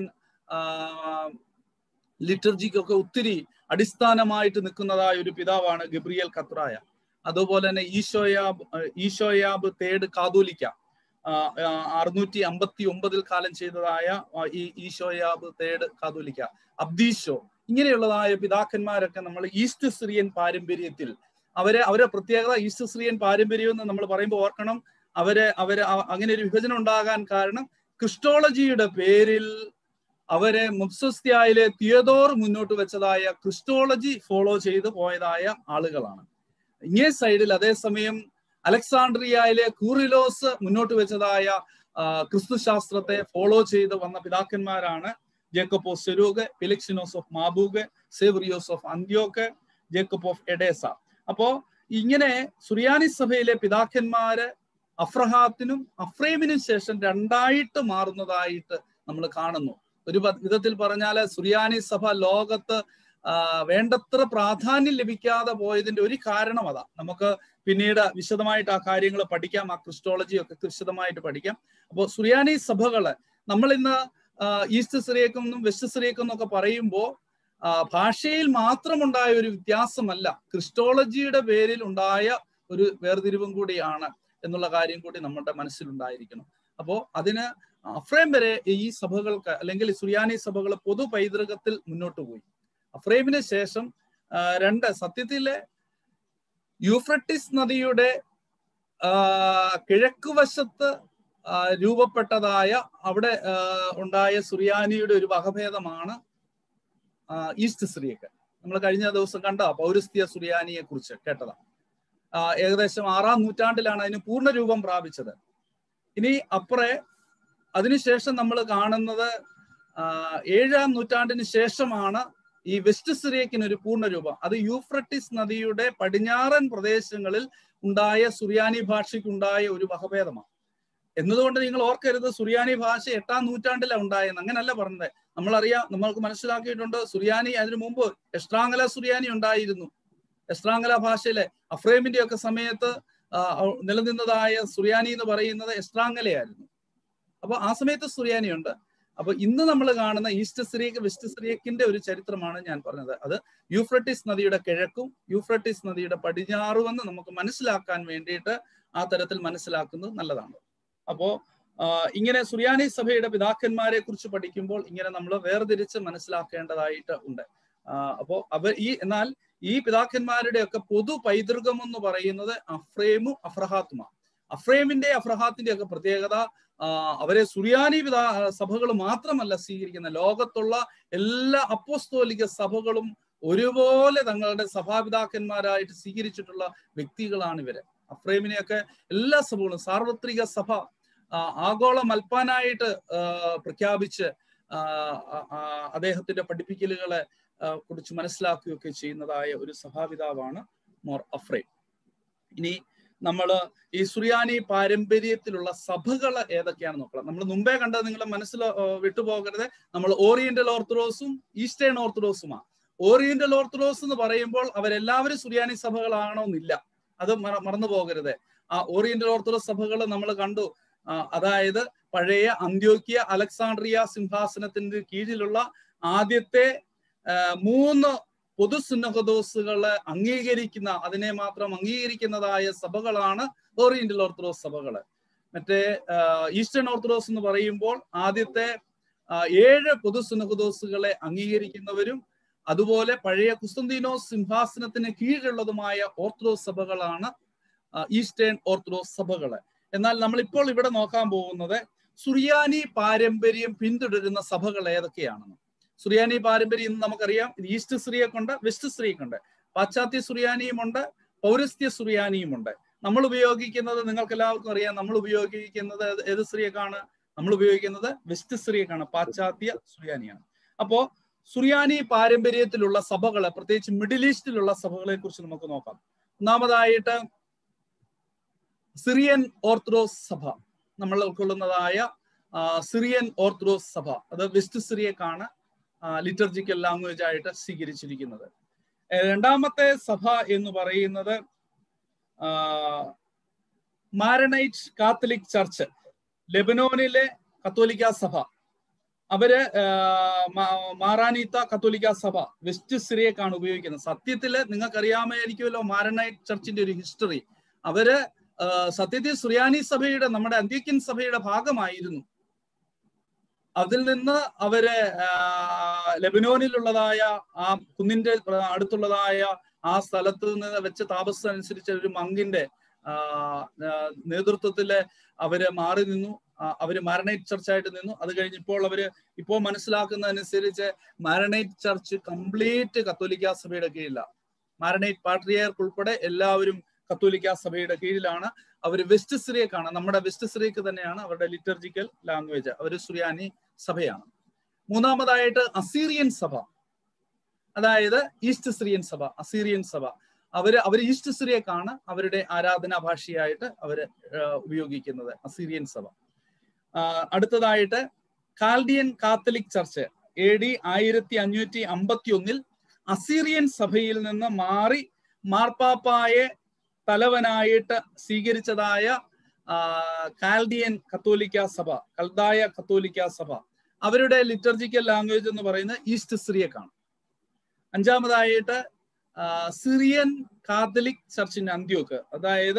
ലിറ്റർജിക്കൊക്കെ ഒത്തിരി അടിസ്ഥാനമായിട്ട് നിൽക്കുന്നതായ ഒരു പിതാവാണ് ഗബ്രിയേൽ കത്രായ അതുപോലെ തന്നെ ഈശോയാബ് ഈശോയാബ് തേട് കാതോലിക്ക അറുന്നൂറ്റി അമ്പത്തി ഒമ്പതിൽ കാലം ചെയ്തതായ ഈ ഈശോയാബ് തേട് കാതോലിക്ക അബ്ദീഷോ ഇങ്ങനെയുള്ളതായ പിതാക്കന്മാരൊക്കെ നമ്മൾ ഈസ്റ്റ് സിറിയൻ പാരമ്പര്യത്തിൽ അവരെ അവരെ പ്രത്യേകത ഈസ്റ്റ് സിറിയൻ പാരമ്പര്യം എന്ന് നമ്മൾ പറയുമ്പോൾ ഓർക്കണം അവരെ അവരെ അങ്ങനെ ഒരു വിഭജനം ഉണ്ടാകാൻ കാരണം ക്രിസ്റ്റോളജിയുടെ പേരിൽ അവരെ മുബ്സസ്ത്യായിലെ തിയതോർ മുന്നോട്ട് വെച്ചതായ ക്രിസ്റ്റോളജി ഫോളോ ചെയ്ത് പോയതായ ആളുകളാണ് ഇങ്ങേ സൈഡിൽ അതേസമയം അലക്സാണ്ട്രിയയിലെ കൂറിലോസ് മുന്നോട്ട് വെച്ചതായ ക്രിസ്തുശാസ്ത്രത്തെ ഫോളോ ചെയ്ത് വന്ന പിതാക്കന്മാരാണ് Jacob of Serugh Philoxenos of Mabbug Severios of Antioch Jacob of Edessa അപ്പോ ഇങ്ങനെ സുറിയാനി സഭയിലെ പിതാക്കന്മാര് അഫ്രഹാത്തിനും അഫ്രേമിനും ശേഷം രണ്ടായിട്ട് മാറുന്നതായിട്ട് നമ്മൾ കാണുന്നു ഒരു വിധത്തിൽ പറഞ്ഞാൽ സുറിയാനി സഭ ലോകത്ത് വേണ്ടത്ര പ്രാധാന്യം ലഭിക്കാതെ പോയതിന്റെ ഒരു കാരണം അതാ നമുക്ക് പിന്നീട് വിശദമായിട്ട് ആ കാര്യങ്ങൾ പഠിക്കാം ആ ക്രിസ്റ്റോളജി ഒക്കെ വിശദമായിട്ട് പഠിക്കാം അപ്പോൾ സുറിയാനി സഭകള് നമ്മൾ ഇന്ന് ഈസ്റ്റ് സിറിയക്കെന്നും വെസ്റ്റ് സിറിയക്കെന്നും ഒക്കെ പറയുമ്പോൾ ഭാഷയിൽ മാത്രമുണ്ടായ ഒരു വ്യത്യാസമല്ല ക്രിസ്റ്റോളജിയുടെ പേരിൽ ഉണ്ടായ ഒരു വേർതിരിവും കൂടിയാണ് എന്നുള്ള കാര്യം കൂടി നമ്മുടെ മനസ്സിലുണ്ടായിരിക്കണം അപ്പോൾ അതിന് അഫ്രേം വരെ ഈ സഭകൾക്ക് അല്ലെങ്കിൽ സുറിയാനി സഭകൾ പൊതു പൈതൃകത്തിൽ മുന്നോട്ട് പോയി അഫ്രേമിന് ശേഷം രണ്ട് സത്യത്തിലെ യൂഫ്രട്ടിസ് നദിയുടെ കിഴക്കുവശത്ത് രൂപപ്പെട്ടതായ അവിടെ ഉണ്ടായ സുറിയാനിയുടെ ഒരു വകഭേദമാണ് ഈസ്റ്റ് സിറിയക്ക് നമ്മൾ കഴിഞ്ഞ ദിവസം കണ്ട പൗരസ്ത്യ സുറിയാനിയെ കുറിച്ച് കേട്ടതാ ഏകദേശം ആറാം നൂറ്റാണ്ടിലാണ് അതിന് പൂർണ്ണ രൂപം പ്രാപിച്ചത് ഇനി അപ്പുറേ അതിനുശേഷം നമ്മൾ കാണുന്നത് ഏഴാം നൂറ്റാണ്ടിന് ശേഷമാണ് ഈ വെസ്റ്റ് സിറിയക്കിന് ഒരു പൂർണ്ണ രൂപം അത് യൂഫ്രട്ടിസ് നദിയുടെ പടിഞ്ഞാറൻ പ്രദേശങ്ങളിൽ ഉണ്ടായ സുറിയാനി ഭാഷയ്ക്കുണ്ടായ ഒരു വകഭേദമാണ് എന്നതുകൊണ്ട് നിങ്ങൾ ഓർക്കരുത് സുറിയാനി ഭാഷ എട്ടാം നൂറ്റാണ്ടിലാണ് ഉണ്ടായെന്ന് അങ്ങനല്ല പറഞ്ഞത് നമ്മളറിയാം നമ്മൾക്ക് മനസ്സിലാക്കിയിട്ടുണ്ട് സുറിയാനി അതിനു മുമ്പ് എസ്ട്രാങ്കല സുറിയാനി ഉണ്ടായിരുന്നു എസ്ട്രാങ്കല ഭാഷയിലെ അഫ്രേമിന്റെ ഒക്കെ സമയത്ത് നിലനിന്നതായ സുറിയാനി എന്ന് പറയുന്നത് എസ്ട്രാങ്കലയായിരുന്നു അപ്പൊ ആ സമയത്ത് സുറിയാനി ഉണ്ട് അപ്പൊ ഇന്ന് നമ്മൾ കാണുന്ന ഈസ്റ്റ് സിറിയക്ക് വെസ്റ്റ് സിറിയക്കിന്റെ ഒരു ചരിത്രമാണ് ഞാൻ പറഞ്ഞത് അത് യൂഫ്രട്ടിസ് നദിയുടെ കിഴക്കും യൂഫ്രട്ടിസ് നദിയുടെ പടിഞ്ഞാറുമെന്ന് നമുക്ക് മനസ്സിലാക്കാൻ വേണ്ടിയിട്ട് ആ തരത്തിൽ മനസ്സിലാക്കുന്നത് നല്ലതാണ് അപ്പോ ഇങ്ങനെ സുറിയാനി സഭയുടെ പിതാക്കന്മാരെ കുറിച്ച് പഠിക്കുമ്പോൾ ഇങ്ങനെ നമ്മൾ വേർതിരിച്ച് മനസ്സിലാക്കേണ്ടതായിട്ട് ഉണ്ട് അപ്പോ അവർ ഈ എന്നാൽ ഈ പിതാക്കന്മാരുടെ ഒക്കെ പൊതു പൈതൃകം എന്ന് പറയുന്നത് അഫ്രേമും അഫ്രഹാത്തുമാണ് അഫ്രേമിന്റെ അഫ്രഹാത്തിന്റെ ഒക്കെ പ്രത്യേകത അവരെ സുറിയാനി പിതാ സഭകൾ മാത്രമല്ല സ്വീകരിക്കുന്ന ലോകത്തുള്ള എല്ലാ അപ്പോസ്തോലിക സഭകളും ഒരുപോലെ തങ്ങളുടെ സഭാപിതാക്കന്മാരായിട്ട് സ്വീകരിച്ചിട്ടുള്ള വ്യക്തികളാണ് ഇവര് അഫ്രേമിനെയൊക്കെ എല്ലാ സഭകളും സാർവത്രിക സഭ ആഗോള മൽപ്പാനായിട്ട് പ്രഖ്യാപിച്ച് അദ്ദേഹത്തിന്റെ പഠിപ്പിക്കലുകളെ കുറിച്ച് മനസ്സിലാക്കുകയൊക്കെ ചെയ്യുന്നതായ ഒരു സഭാപിതാവാണ് മോർ അഫ്രേം ഇനി നമ്മൾ ഈ സുറിയാനി പാരമ്പര്യത്തിലുള്ള സഭകൾ ഏതൊക്കെയാണെന്ന് നോക്കണം നമ്മൾ മുമ്പേ കണ്ടത് നിങ്ങളുടെ മനസ്സിൽ വിട്ടുപോകരുത് നമ്മൾ ഓറിയന്റൽ ഓർത്തഡോക്സും ഈസ്റ്റേൺ ഓർത്തഡോക്സുമാണ് ഓറിയന്റൽ ഓർത്തഡോക്സ് എന്ന് പറയുമ്പോൾ അവരെല്ലാവരും സുറിയാനി സഭകളാണോ എന്നില്ല അത് മറന്നു പോകരുത് ആ ഓറിയന്റൽ ഓർത്തഡോക്സ് സഭകൾ നമ്മൾ കണ്ടു അതായത് പഴയ അന്ത്യോക്യ അലക്സാണ്ട്രിയ സിംഹാസനത്തിന്റെ കീഴിലുള്ള ആദ്യത്തെ മൂന്ന് പൊതു സുന്നഹദോസുകളെ അംഗീകരിക്കുന്ന അതിനെ മാത്രം അംഗീകരിക്കുന്നതായ സഭകളാണ് ഓറിയന്റൽ ഓർത്തഡോക്സ് സഭകള് മറ്റേ ഈസ്റ്റേൺ ഓർത്തഡോക്സ് എന്ന് പറയുമ്പോൾ ആദ്യത്തെ ഏഴ് പൊതു സുന്നഹദോസുകളെ അംഗീകരിക്കുന്നവരും അതുപോലെ പഴയ കുസ്തന്തീനോസ് സിംഹാസനത്തിന് കീഴിലുള്ളതുമായ ഓർത്തഡോക്സ് സഭകളാണ് ഈസ്റ്റേൺ ഓർത്തഡോക്സ് സഭകള് എന്നാൽ നമ്മളിപ്പോൾ ഇവിടെ നോക്കാൻ പോകുന്നത് സുറിയാനി പാരമ്പര്യം പിന്തുടരുന്ന സഭകൾ ഏതൊക്കെയാണെന്ന് സുറിയാനി പാരമ്പര്യം ഇന്ന് നമുക്കറിയാം ഈസ്റ്റ് സിറിയക്കുണ്ട് വെസ്റ്റ് സിറിയക്കുണ്ട് പാശ്ചാത്യ സുറിയാനിയുമുണ്ട് പൗരസ്ത്യ സുറിയാനിയുമുണ്ട് നമ്മൾ ഉപയോഗിക്കുന്നത് നിങ്ങൾക്ക് എല്ലാവർക്കും അറിയാം നമ്മൾ ഉപയോഗിക്കുന്നത് ഏത് സിറിയക്കാണ് നമ്മൾ ഉപയോഗിക്കുന്നത് വെസ്റ്റ് സിറിയക്കാണ് പാശ്ചാത്യ സുറിയാനിയാണ് അപ്പോ സുറിയാനി പാരമ്പര്യത്തിലുള്ള സഭകളെ പ്രത്യേകിച്ച് മിഡിൽ ഈസ്റ്റിലുള്ള സഭകളെ കുറിച്ച് നമുക്ക് നോക്കാം ഒന്നാമതായിട്ട് സിറിയൻ ഓർത്തഡോക്സ് സഭ നമ്മൾ ഉൾക്കൊള്ളുന്നതായ ആ, സിറിയൻ ഓർത്തഡോക്സ് സഭ അത് വെസ്റ്റ് സിറിയക്കാണ് ലിറ്റർജിക്കൽ ലാംഗ്വേജ് ആയിട്ട് സ്വീകരിച്ചിരിക്കുന്നത് ഏ, രണ്ടാമത്തെ സഭ എന്ന് പറയുന്നത് ആ, മാരണൈറ്റ് കാത്തലിക് ചർച്ച് ലെബനോനിലെ കത്തോലിക്ക സഭ അവര് ആ, മാ- മാറാനീത്ത കത്തോലിക്ക സഭ വെസ്റ്റ് സിറിയക്കാണ് ഉപയോഗിക്കുന്നത് സത്യത്തില് നിങ്ങൾക്കറിയാമായിരിക്കുമല്ലോ മാരണൈറ്റ് ചർച്ചിന്റെ ഒരു ഹിസ്റ്ററി അവര് ആ, സത്യത്തിൽ സുറിയാനി സഭയുടെ നമ്മുടെ അന്ത്യക്കൻ സഭയുടെ ഭാഗമായിരുന്നു അതിൽ നിന്ന് അവര് ആ, ലെബനോനിലുള്ളതായ ആ കുന്നിന്റെ അടുത്തുള്ളതായ ആ സ്ഥലത്ത് നിന്ന് വെച്ച് താമസം അനുസരിച്ച് ഒരു മങ്കിന്റെ ആ, ആ, നേതൃത്വത്തില് അവര് മാറി നിന്നു ആ, അവര് മാരണൈറ്റ് ചർച്ചായിട്ട് നിന്നു അത് കഴിഞ്ഞപ്പോൾ അവര് ഇപ്പോൾ മനസ്സിലാക്കുന്നതനുസരിച്ച് മാരണൈറ്റ് ചർച്ച് കംപ്ലീറ്റ് കത്തോലിക്ക സഭയുടെ കീഴിലാണ് മാരണൈറ്റ് പാട്രിയർക്ക് ഉൾപ്പെടെ എല്ലാവരും കത്തോലിക്ക സഭയുടെ കീഴിലാണ് അവർ വെസ്റ്റ് സിറിയക്കാണ് നമ്മുടെ വെസ്റ്റ് സിറിയക്ക് തന്നെയാണ് അവരുടെ ലിറ്റർജിക്കൽ ലാംഗ്വേജ് അവർ സുറിയാനി സഭയാണ് മൂന്നാമതായിട്ട് അസീറിയൻ സഭ അതായത് ഈസ്റ്റ് സിറിയൻ സഭ അസീറിയൻ സഭ അവര് അവർ ഈസ്റ്റ് സിറിയക്കാണ് അവരുടെ ആരാധനാ ഭാഷയായിട്ട് അവര് ആ, ഉപയോഗിക്കുന്നത് അസീറിയൻ സഭ ആ, അടുത്തതായിട്ട് Chaldean catholic church A D ആയിരത്തി അഞ്ഞൂറ്റി അമ്പത്തി ഒന്നിൽ അസീറിയൻ സഭയിൽ നിന്ന് മാറി മാർപ്പാപ്പായെ തലവനായിട്ട് സ്വീകരിച്ചതായ ആ, കാൽഡിയൻ കത്തോലിക്ക സഭ കൽദായ കത്തോലിക്ക സഭ അവരുടെ ലിറ്റർജിക്കൽ ലാംഗ്വേജ് എന്ന് പറയുന്നത് ഈസ്റ്റ് സിറിയക്കാണ് അഞ്ചാമതായിട്ട് ആ, സിറിയൻ കാത്തലിക് ചർച്ചിന്റെ അന്ത്യോക്ക് അതായത്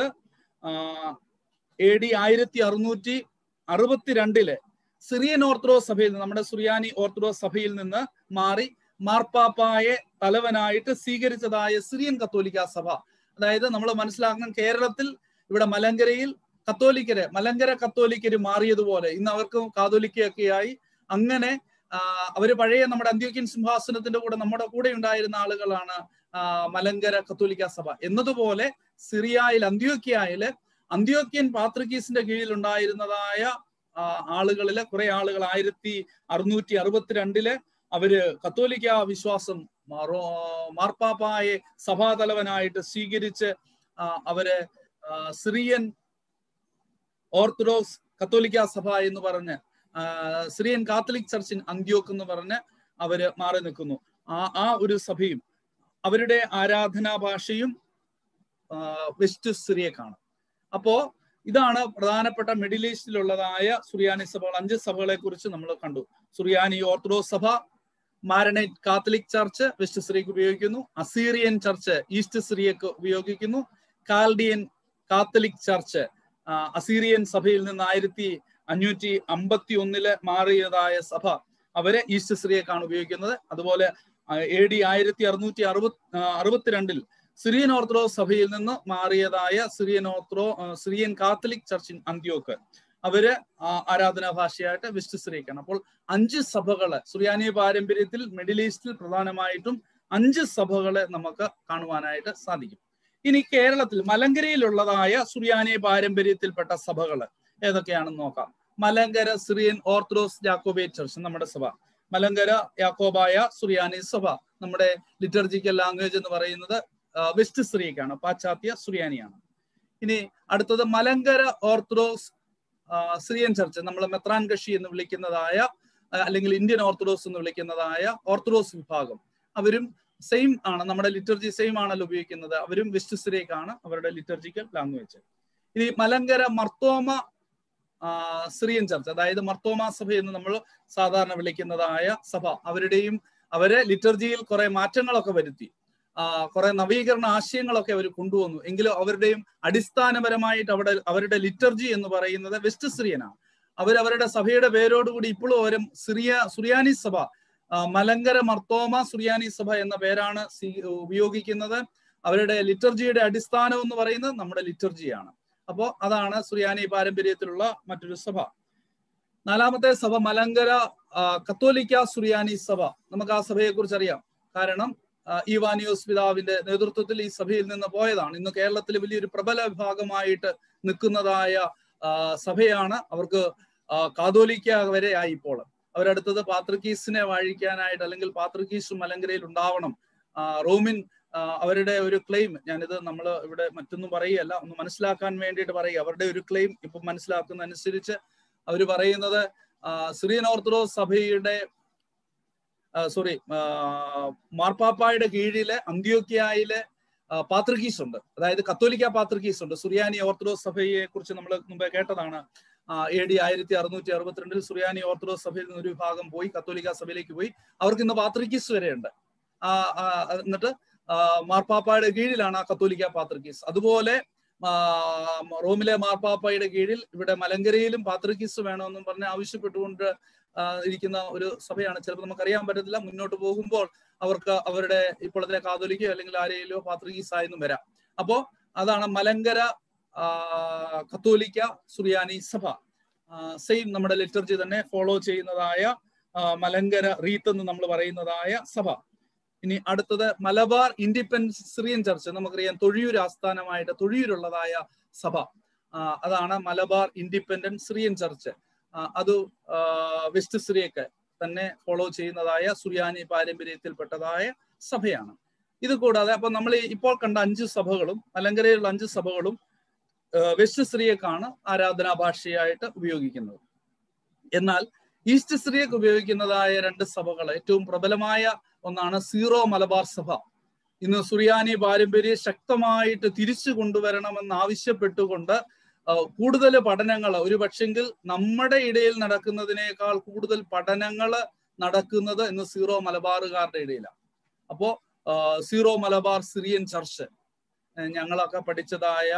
എ ഡി ആയിരത്തി അറുന്നൂറ്റി അറുപത്തിരണ്ടില് സിറിയൻ ഓർത്തഡോക്സ് സഭയിൽ നിന്ന് നമ്മുടെ സുറിയാനി ഓർത്തഡോക്സ് സഭയിൽ നിന്ന് മാറി മാർപ്പാപ്പായെ തലവനായിട്ട് സ്വീകരിച്ചതായ സിറിയൻ കത്തോലിക്ക സഭ അതായത് നമ്മൾ മനസ്സിലാക്കണം കേരളത്തിൽ ഇവിടെ മലങ്കരയിൽ കത്തോലിക്കര് മലങ്കര കത്തോലിക്കര് മാറിയതുപോലെ ഇന്ന് അവർക്ക് കാതോലിക്കയൊക്കെയായി അങ്ങനെ ആ, അവര് പഴയ നമ്മുടെ അന്ത്യോക്യൻ സിംഹാസനത്തിന്റെ കൂടെ നമ്മുടെ കൂടെ ഉണ്ടായിരുന്ന ആളുകളാണ് ആ, മലങ്കര കത്തോലിക്ക സഭ എന്നതുപോലെ സിറിയയിൽ അന്ത്യോക്യയില് അന്ത്യോക്യൻ പാത്രിക്കീസിന്റെ കീഴിൽ ഉണ്ടായിരുന്നതായ ആ, ആളുകളില് കുറെ ആളുകൾ ആയിരത്തി അറുന്നൂറ്റി അറുപത്തിരണ്ടില് അവര് കത്തോലിക്ക വിശ്വാസം മാറോ- മാർപ്പാപ്പായെ സഭാതലവനായിട്ട് സ്വീകരിച്ച് ആ, അവര് ആ, സിറിയൻ ഓർത്തഡോക്സ് കത്തോലിക്ക സഭ എന്ന് പറഞ്ഞ് ആ, സിറിയൻ കാത്തലിക് ചർച്ചിൻ അന്ത്യോക്ക് എന്ന് പറഞ്ഞ് അവര് മാറി നിൽക്കുന്നു ആ ആ ഒരു സഭയും അവരുടെ ആരാധനാ ഭാഷയും ആ, വെസ്റ്റ് സിറിയക്കാണ് അപ്പോ ഇതാണ് പ്രധാനപ്പെട്ട മിഡിൽ ഈസ്റ്റിലുള്ളതായ സുറിയാനി സഭകൾ അഞ്ച് സഭകളെ കുറിച്ച് നമ്മൾ കണ്ടു സുറിയാനി ഓർത്തഡോക്സ് സഭ Maronite catholic church west Syriac ഉപയോഗിക്കുന്നു അസീറിയൻ ചർച്ച് ഈസ്റ്റ് സിറിയക്ക് ഉപയോഗിക്കുന്നു കാൽഡിയൻ കാത്തലിക് ചർച്ച് ആ, അസീറിയൻ സഭയിൽ നിന്ന് ആയിരത്തി അഞ്ഞൂറ്റി അമ്പത്തി ഒന്നില് മാറിയതായ സഭ അവരെ ഈസ്റ്റ് സിറിയക്കാണ് ഉപയോഗിക്കുന്നത് അതുപോലെ എ ഡി ആയിരത്തി അറുന്നൂറ്റി അറുപത് അറുപത്തിരണ്ടിൽ സിറിയൻ ഓർത്തഡോക്സ് സഭയിൽ നിന്ന് മാറിയതായ സിറിയൻ ഓർത്തഡോ ആ, സിറിയൻ കാത്തലിക് ചർച്ചിൻ അന്ത്യോക്ക് അവര് ആ, ആരാധനാ ഭാഷയായിട്ട് വെസ്റ്റ് സിറിയക്കാണ് അപ്പോൾ അഞ്ച് സഭകള് സുറിയാനി പാരമ്പര്യത്തിൽ മിഡിൽ ഈസ്റ്റിൽ പ്രധാനമായിട്ടും അഞ്ച് സഭകളെ നമുക്ക് കാണുവാനായിട്ട് സാധിക്കും ഇനി കേരളത്തിൽ മലങ്കരയിലുള്ളതായ സുറിയാനി പാരമ്പര്യത്തിൽപ്പെട്ട സഭകള് ഏതൊക്കെയാണെന്ന് നോക്കാം Malankara Syrian orthodox Jacobite church നമ്മുടെ സഭ മലങ്കര യാക്കോബായ സുറിയാനി സഭ നമ്മുടെ ലിറ്റർജിക്കൽ ലാംഗ്വേജ് എന്ന് പറയുന്നത് ആ, വെസ്റ്റ് സിറിയക്കാണ് പാശ്ചാത്യ സുറിയാനിയാണ് ഇനി അടുത്തത് മലങ്കര ഓർത്തഡോക്സ് ആ, സിറിയൻ ചർച്ച് നമ്മൾ മെത്രാൻ കഷി എന്ന് വിളിക്കുന്നതായ ആ, അല്ലെങ്കിൽ ഇന്ത്യൻ ഓർത്തഡോക്സ് എന്ന് വിളിക്കുന്നതായ ഓർത്തഡോക്സ് വിഭാഗം അവരും സെയിം ആണ് നമ്മുടെ ലിറ്റർജി സെയിം ആണല്ലോ ഉപയോഗിക്കുന്നത് അവരും വെസ്റ്റ് സിറിയക്കാണ് അവരുടെ ലിറ്റർജിക്കൽ ലാംഗ്വേജ് ഇനി മലങ്കര മർത്തോമ ആ, സിറിയൻ ചർച്ച് അതായത് മർത്തോമ സഭ എന്ന് നമ്മൾ സാധാരണ വിളിക്കുന്നതായ സഭ അവരുടെയും അവരെ ലിറ്റർജിയിൽ കുറെ മാറ്റങ്ങളൊക്കെ വരുത്തി ആ, കുറെ നവീകരണ ആശയങ്ങളൊക്കെ അവർ കൊണ്ടുവന്നു എങ്കിലും അവരുടെയും അടിസ്ഥാനപരമായിട്ട് അവിടെ അവരുടെ ലിറ്റർജി എന്ന് പറയുന്നത് വെസ്റ്റ് സിറിയനാണ് അവർ അവരുടെ സഭയുടെ പേരോടുകൂടി ഇപ്പോഴും അവരും സിറിയ സുറിയാനി സഭ ആ, മലങ്കര മർത്തോമ സുറിയാനി സഭ എന്ന പേരാണ് സ്വീ- ഉപയോഗിക്കുന്നത് അവരുടെ ലിറ്റർജിയുടെ അടിസ്ഥാനം എന്ന് പറയുന്നത് നമ്മുടെ ലിറ്റർജിയാണ് അപ്പോ അതാണ് സുറിയാനി പാരമ്പര്യത്തിലുള്ള മറ്റൊരു സഭ നാലാമത്തെ സഭ മലങ്കര ആ, കത്തോലിക്ക സുറിയാനി സഭ നമുക്ക് ആ സഭയെ കുറിച്ച് അറിയാം കാരണം ആ, ഈവാനിയോസ് പിതാവിന്റെ നേതൃത്വത്തിൽ ഈ സഭയിൽ നിന്ന് പോയതാണ് ഇന്ന് കേരളത്തിൽ വലിയൊരു പ്രബല വിഭാഗമായിട്ട് നിൽക്കുന്നതായ ആ, സഭയാണ് അവർക്ക് ആ, കാതോലിക്ക വരെ ആയി ഇപ്പോൾ അവരടുത്തത് പാത്രിക്കീസിനെ വാഴിക്കാനായിട്ട് അല്ലെങ്കിൽ പാത്രിക്കീസ് മലങ്കരയിൽ ഉണ്ടാവണം ആ, റോമിൻ ആ, അവരുടെ ഒരു ക്ലെയിം ഞാനിത് നമ്മൾ ഇവിടെ മറ്റൊന്നും പറയുകയല്ല ഒന്ന് മനസ്സിലാക്കാൻ വേണ്ടിയിട്ട് പറയുക അവരുടെ ഒരു ക്ലെയിം ഇപ്പൊ മനസ്സിലാക്കുന്ന അനുസരിച്ച് അവർ പറയുന്നത് ആ, സിറിയൻ ഓർത്തഡോക്സ് സഭയുടെ സോറി മാർപ്പാപ്പായുടെ കീഴിലെ അന്ത്യോക്യായിലെ പാത്രികീസ് ഉണ്ട് അതായത് കത്തോലിക്ക പാത്രികീസ് ഉണ്ട് സുറിയാനി ഓർത്തഡോക്സ് സഭയെ കുറിച്ച് നമ്മൾ മുമ്പേ കേട്ടതാണ് എ ഡി ആയിരത്തി അറുന്നൂറ്റി അറുപത്തിരണ്ടിൽ സുറിയാനി ഓർത്തഡോക്സ് സഭയിൽ നിന്ന് ഒരു വിഭാഗം പോയി കത്തോലിക്ക സഭയിലേക്ക് പോയി അവർക്ക് ഇന്ന് പാത്രിക്കീസ് വരെയുണ്ട് ആ, ആ, എന്നിട്ട് ആ, മാർപ്പാപ്പായുടെ കീഴിലാണ് ആ കത്തോലിക്ക പാത്രിക്കീസ് അതുപോലെ ആ, റോമിലെ മാർപ്പാപ്പയുടെ കീഴിൽ ഇവിടെ മലങ്കരയിലും പാത്രിക്കീസ് വേണമെന്നും പറഞ്ഞ് ആവശ്യപ്പെട്ടുകൊണ്ട് ആ, ഇരിക്കുന്ന ഒരു സഭയാണ് ചിലപ്പോൾ നമുക്കറിയാൻ പറ്റത്തില്ല മുന്നോട്ട് പോകുമ്പോൾ അവർക്ക് അവരുടെ ഇപ്പോഴത്തെ കാതോലിക്കോ അല്ലെങ്കിൽ ആരെയിലോ പാത്രികീസ് ആയെന്നും വരാം അപ്പോ അതാണ് മലങ്കര ആ, കത്തോലിക്ക സുറിയാനി സഭ സെയിം നമ്മുടെ ലിറ്റർജി തന്നെ ഫോളോ ചെയ്യുന്നതായ ആ, മലങ്കര റീത്ത് എന്ന് നമ്മൾ പറയുന്നതായ സഭ ഇനി അടുത്തത് മലബാർ ഇൻഡിപെൻഡൻസ് സിറിയൻ ചർച്ച് നമുക്കറിയാം തൊഴിയൂർ ആസ്ഥാനമായിട്ട് തൊഴിയൂരുള്ളതായ സഭ ആ, അതാണ് മലബാർ ഇൻഡിപെൻഡന്റ് സിറിയൻ ചർച്ച് ആ, അത് ആ, വെസ്റ്റ് സിറിയൊക്കെ തന്നെ ഫോളോ ചെയ്യുന്നതായ സുറിയാനി പാരമ്പര്യത്തിൽപ്പെട്ടതായ സഭയാണ് ഇത് കൂടാതെ അപ്പൊ നമ്മൾ ഈ ഇപ്പോൾ കണ്ട അഞ്ച് സഭകളും മലങ്കരയിലുള്ള അഞ്ച് സഭകളും ആ, വെസ്റ്റ് സിറിയക്കാണ് ആരാധനാ ഭാഷയായിട്ട് ഉപയോഗിക്കുന്നത് എന്നാൽ ഈസ്റ്റ് സിറിയക്ക് ഉപയോഗിക്കുന്നതായ രണ്ട് സഭകൾ ഏറ്റവും പ്രബലമായ ഒന്നാണ് സീറോ മലബാർ സഭ ഇന്ന് സുറിയാനി പാരമ്പര്യം ശക്തമായിട്ട് തിരിച്ചു കൊണ്ടുവരണമെന്ന് ആവശ്യപ്പെട്ടുകൊണ്ട് ആ, കൂടുതൽ പഠനങ്ങൾ ഒരു പക്ഷെങ്കിൽ നമ്മുടെ ഇടയിൽ നടക്കുന്നതിനേക്കാൾ കൂടുതൽ പഠനങ്ങൾ നടക്കുന്നത് ഇന്ന് സീറോ മലബാറുകാരുടെ ഇടയിലാണ് അപ്പോ ആ, സീറോ മലബാർ സിറിയൻ ചർച്ച് ഏ, ഞങ്ങളൊക്കെ പഠിച്ചതായ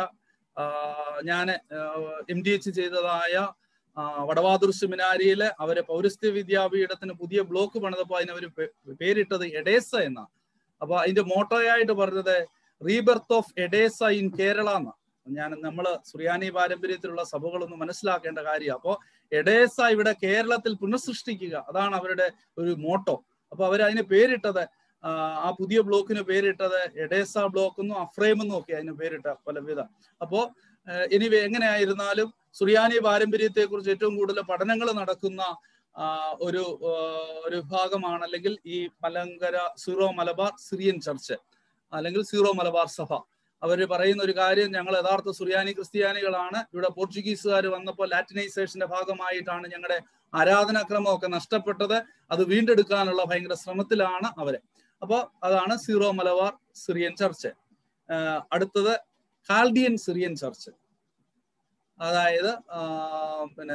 ഞാൻ എം ഡി എച്ച് ചെയ്തതായ ആ, വടവാതൂർ സെമിനാരിയില് അവര് പൗരസ്ത്യ വിദ്യാപീഠത്തിന് പുതിയ ബ്ലോക്ക് പണിതപ്പോ അതിന് അവർ പേരിട്ടത് എഡേസ എന്നാ അപ്പൊ അതിന്റെ മോട്ടോയായിട്ട് പറഞ്ഞത് rebirth of Edessa in Kerala എന്നാ ഞാൻ നമ്മള് സുറിയാനി പാരമ്പര്യത്തിലുള്ള സഭകളൊന്ന് മനസ്സിലാക്കേണ്ട കാര്യം അപ്പോ എഡേസ ഇവിടെ കേരളത്തിൽ പുനഃസൃഷ്ടിക്കുക അതാണ് അവരുടെ ഒരു മോട്ടോ അപ്പൊ അവർ അതിന് പേരിട്ടത് ആ, ആ പുതിയ ബ്ലോക്കിന് പേരിട്ടത് എഡേസ ബ്ലോക്ക് എന്നും അഫ്രേം എന്നും ഒക്കെ അതിന് പേരിട്ട പലവിധ അപ്പോ എനിവേ എങ്ങനെയായിരുന്നാലും സുറിയാനി പാരമ്പര്യത്തെ കുറിച്ച് ഏറ്റവും കൂടുതൽ പഠനങ്ങൾ നടക്കുന്ന ആ, ഒരു ആ, ഒരു വിഭാഗമാണ് അല്ലെങ്കിൽ ഈ Malankara Syro Malabar Syrian church അല്ലെങ്കിൽ സീറോ മലബാർ സഭ അവർ പറയുന്ന ഒരു കാര്യം ഞങ്ങൾ യഥാർത്ഥ സുറിയാനി ക്രിസ്ത്യാനികളാണ് ഇവിടെ പോർച്ചുഗീസുകാർ വന്നപ്പോൾ ലാറ്റിനൈസേഷന്റെ ഭാഗമായിട്ടാണ് ഞങ്ങളുടെ ആരാധനാക്രമമൊക്കെ നഷ്ടപ്പെട്ടത് അത് വീണ്ടെടുക്കാനുള്ള ഭയങ്കര ശ്രമത്തിലാണ് അവര് അപ്പോൾ അതാണ് സീറോ മലബാർ സിറിയൻ ചർച്ച് ആഹ് അടുത്തത് കാൽഡിയൻ സിറിയൻ ചർച്ച് അതായത് ആഹ് പിന്നെ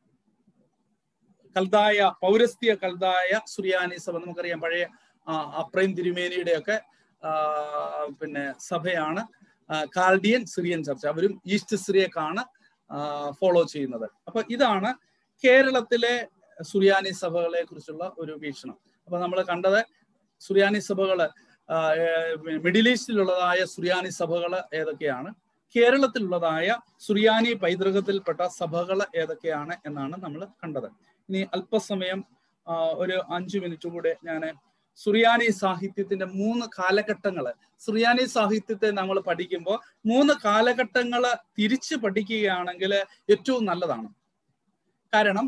കൽതായ പൗരസ്ത്യ കൽതായ സുറിയാനി സഭ നമുക്കറിയാം പഴയ ആ, അപ്രൈം തിരുമേനിയുടെ ഒക്കെ പിന്നെ സഭയാണ് ആ, കാൽഡിയൻ സിറിയൻ ചർച്ച് അവരും ഈസ്റ്റ് സിറിയക്കാണ് ഫോളോ ചെയ്യുന്നത് അപ്പൊ ഇതാണ് കേരളത്തിലെ സുറിയാനി സഭകളെ കുറിച്ചുള്ള ഒരു വീക്ഷണം അപ്പൊ നമ്മൾ കണ്ടത് സുറിയാനി സഭകള് ആ, ഏർ, മിഡിൽ ഈസ്റ്റിലുള്ളതായ സുറിയാനി സഭകൾ ഏതൊക്കെയാണ് കേരളത്തിലുള്ളതായ സുറിയാനി പൈതൃകത്തിൽപ്പെട്ട സഭകൾ ഏതൊക്കെയാണ് എന്നാണ് നമ്മൾ കണ്ടത് ഇനി അല്പസമയം ആ, ഒരു അഞ്ചു മിനിറ്റ് കൂടെ ഞാൻ സുറിയാനി സാഹിത്യത്തിന്റെ മൂന്ന് കാലഘട്ടങ്ങള് സുറിയാനി സാഹിത്യത്തെ നമ്മൾ പഠിക്കുമ്പോൾ മൂന്ന് കാലഘട്ടങ്ങള് തിരിച്ച് പഠിക്കുകയാണെങ്കിൽ ഏറ്റവും നല്ലതാണ് കാരണം